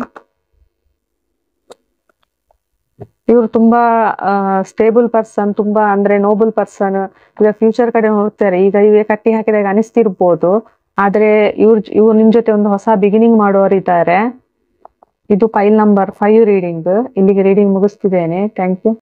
ಇವ್ರು ತುಂಬಾ ಸ್ಟೇಬಲ್ ಪರ್ಸನ್ ತುಂಬಾ ಅಂದ್ರೆ ನೋಬಲ್ ಪರ್ಸನ್ ಈಗ ಫ್ಯೂಚರ್ ಕಡೆ ನೋಡ್ತಾರೆ ಈಗ ಇವೇ ಕಟ್ಟಿ ಹಾಕಿದಾಗ ಅನಿಸ್ತಿರ್ಬೋದು ಆದ್ರೆ ಇವ್ರ ಇವ್ರು ನಿಮ್ ಜೊತೆ ಒಂದು ಹೊಸ ಬಿಗಿನಿಂಗ್ ಮಾಡೋರಿದ್ದಾರೆ ಇದು ಫೈಲ್ ನಂಬರ್ ಫೈವ್ ರೀಡಿಂಗ್ ಇಲ್ಲಿಗೆ ರೀಡಿಂಗ್ ಮುಗಿಸ್ತಿದ್ದೇನೆ ಥ್ಯಾಂಕ್ ಯು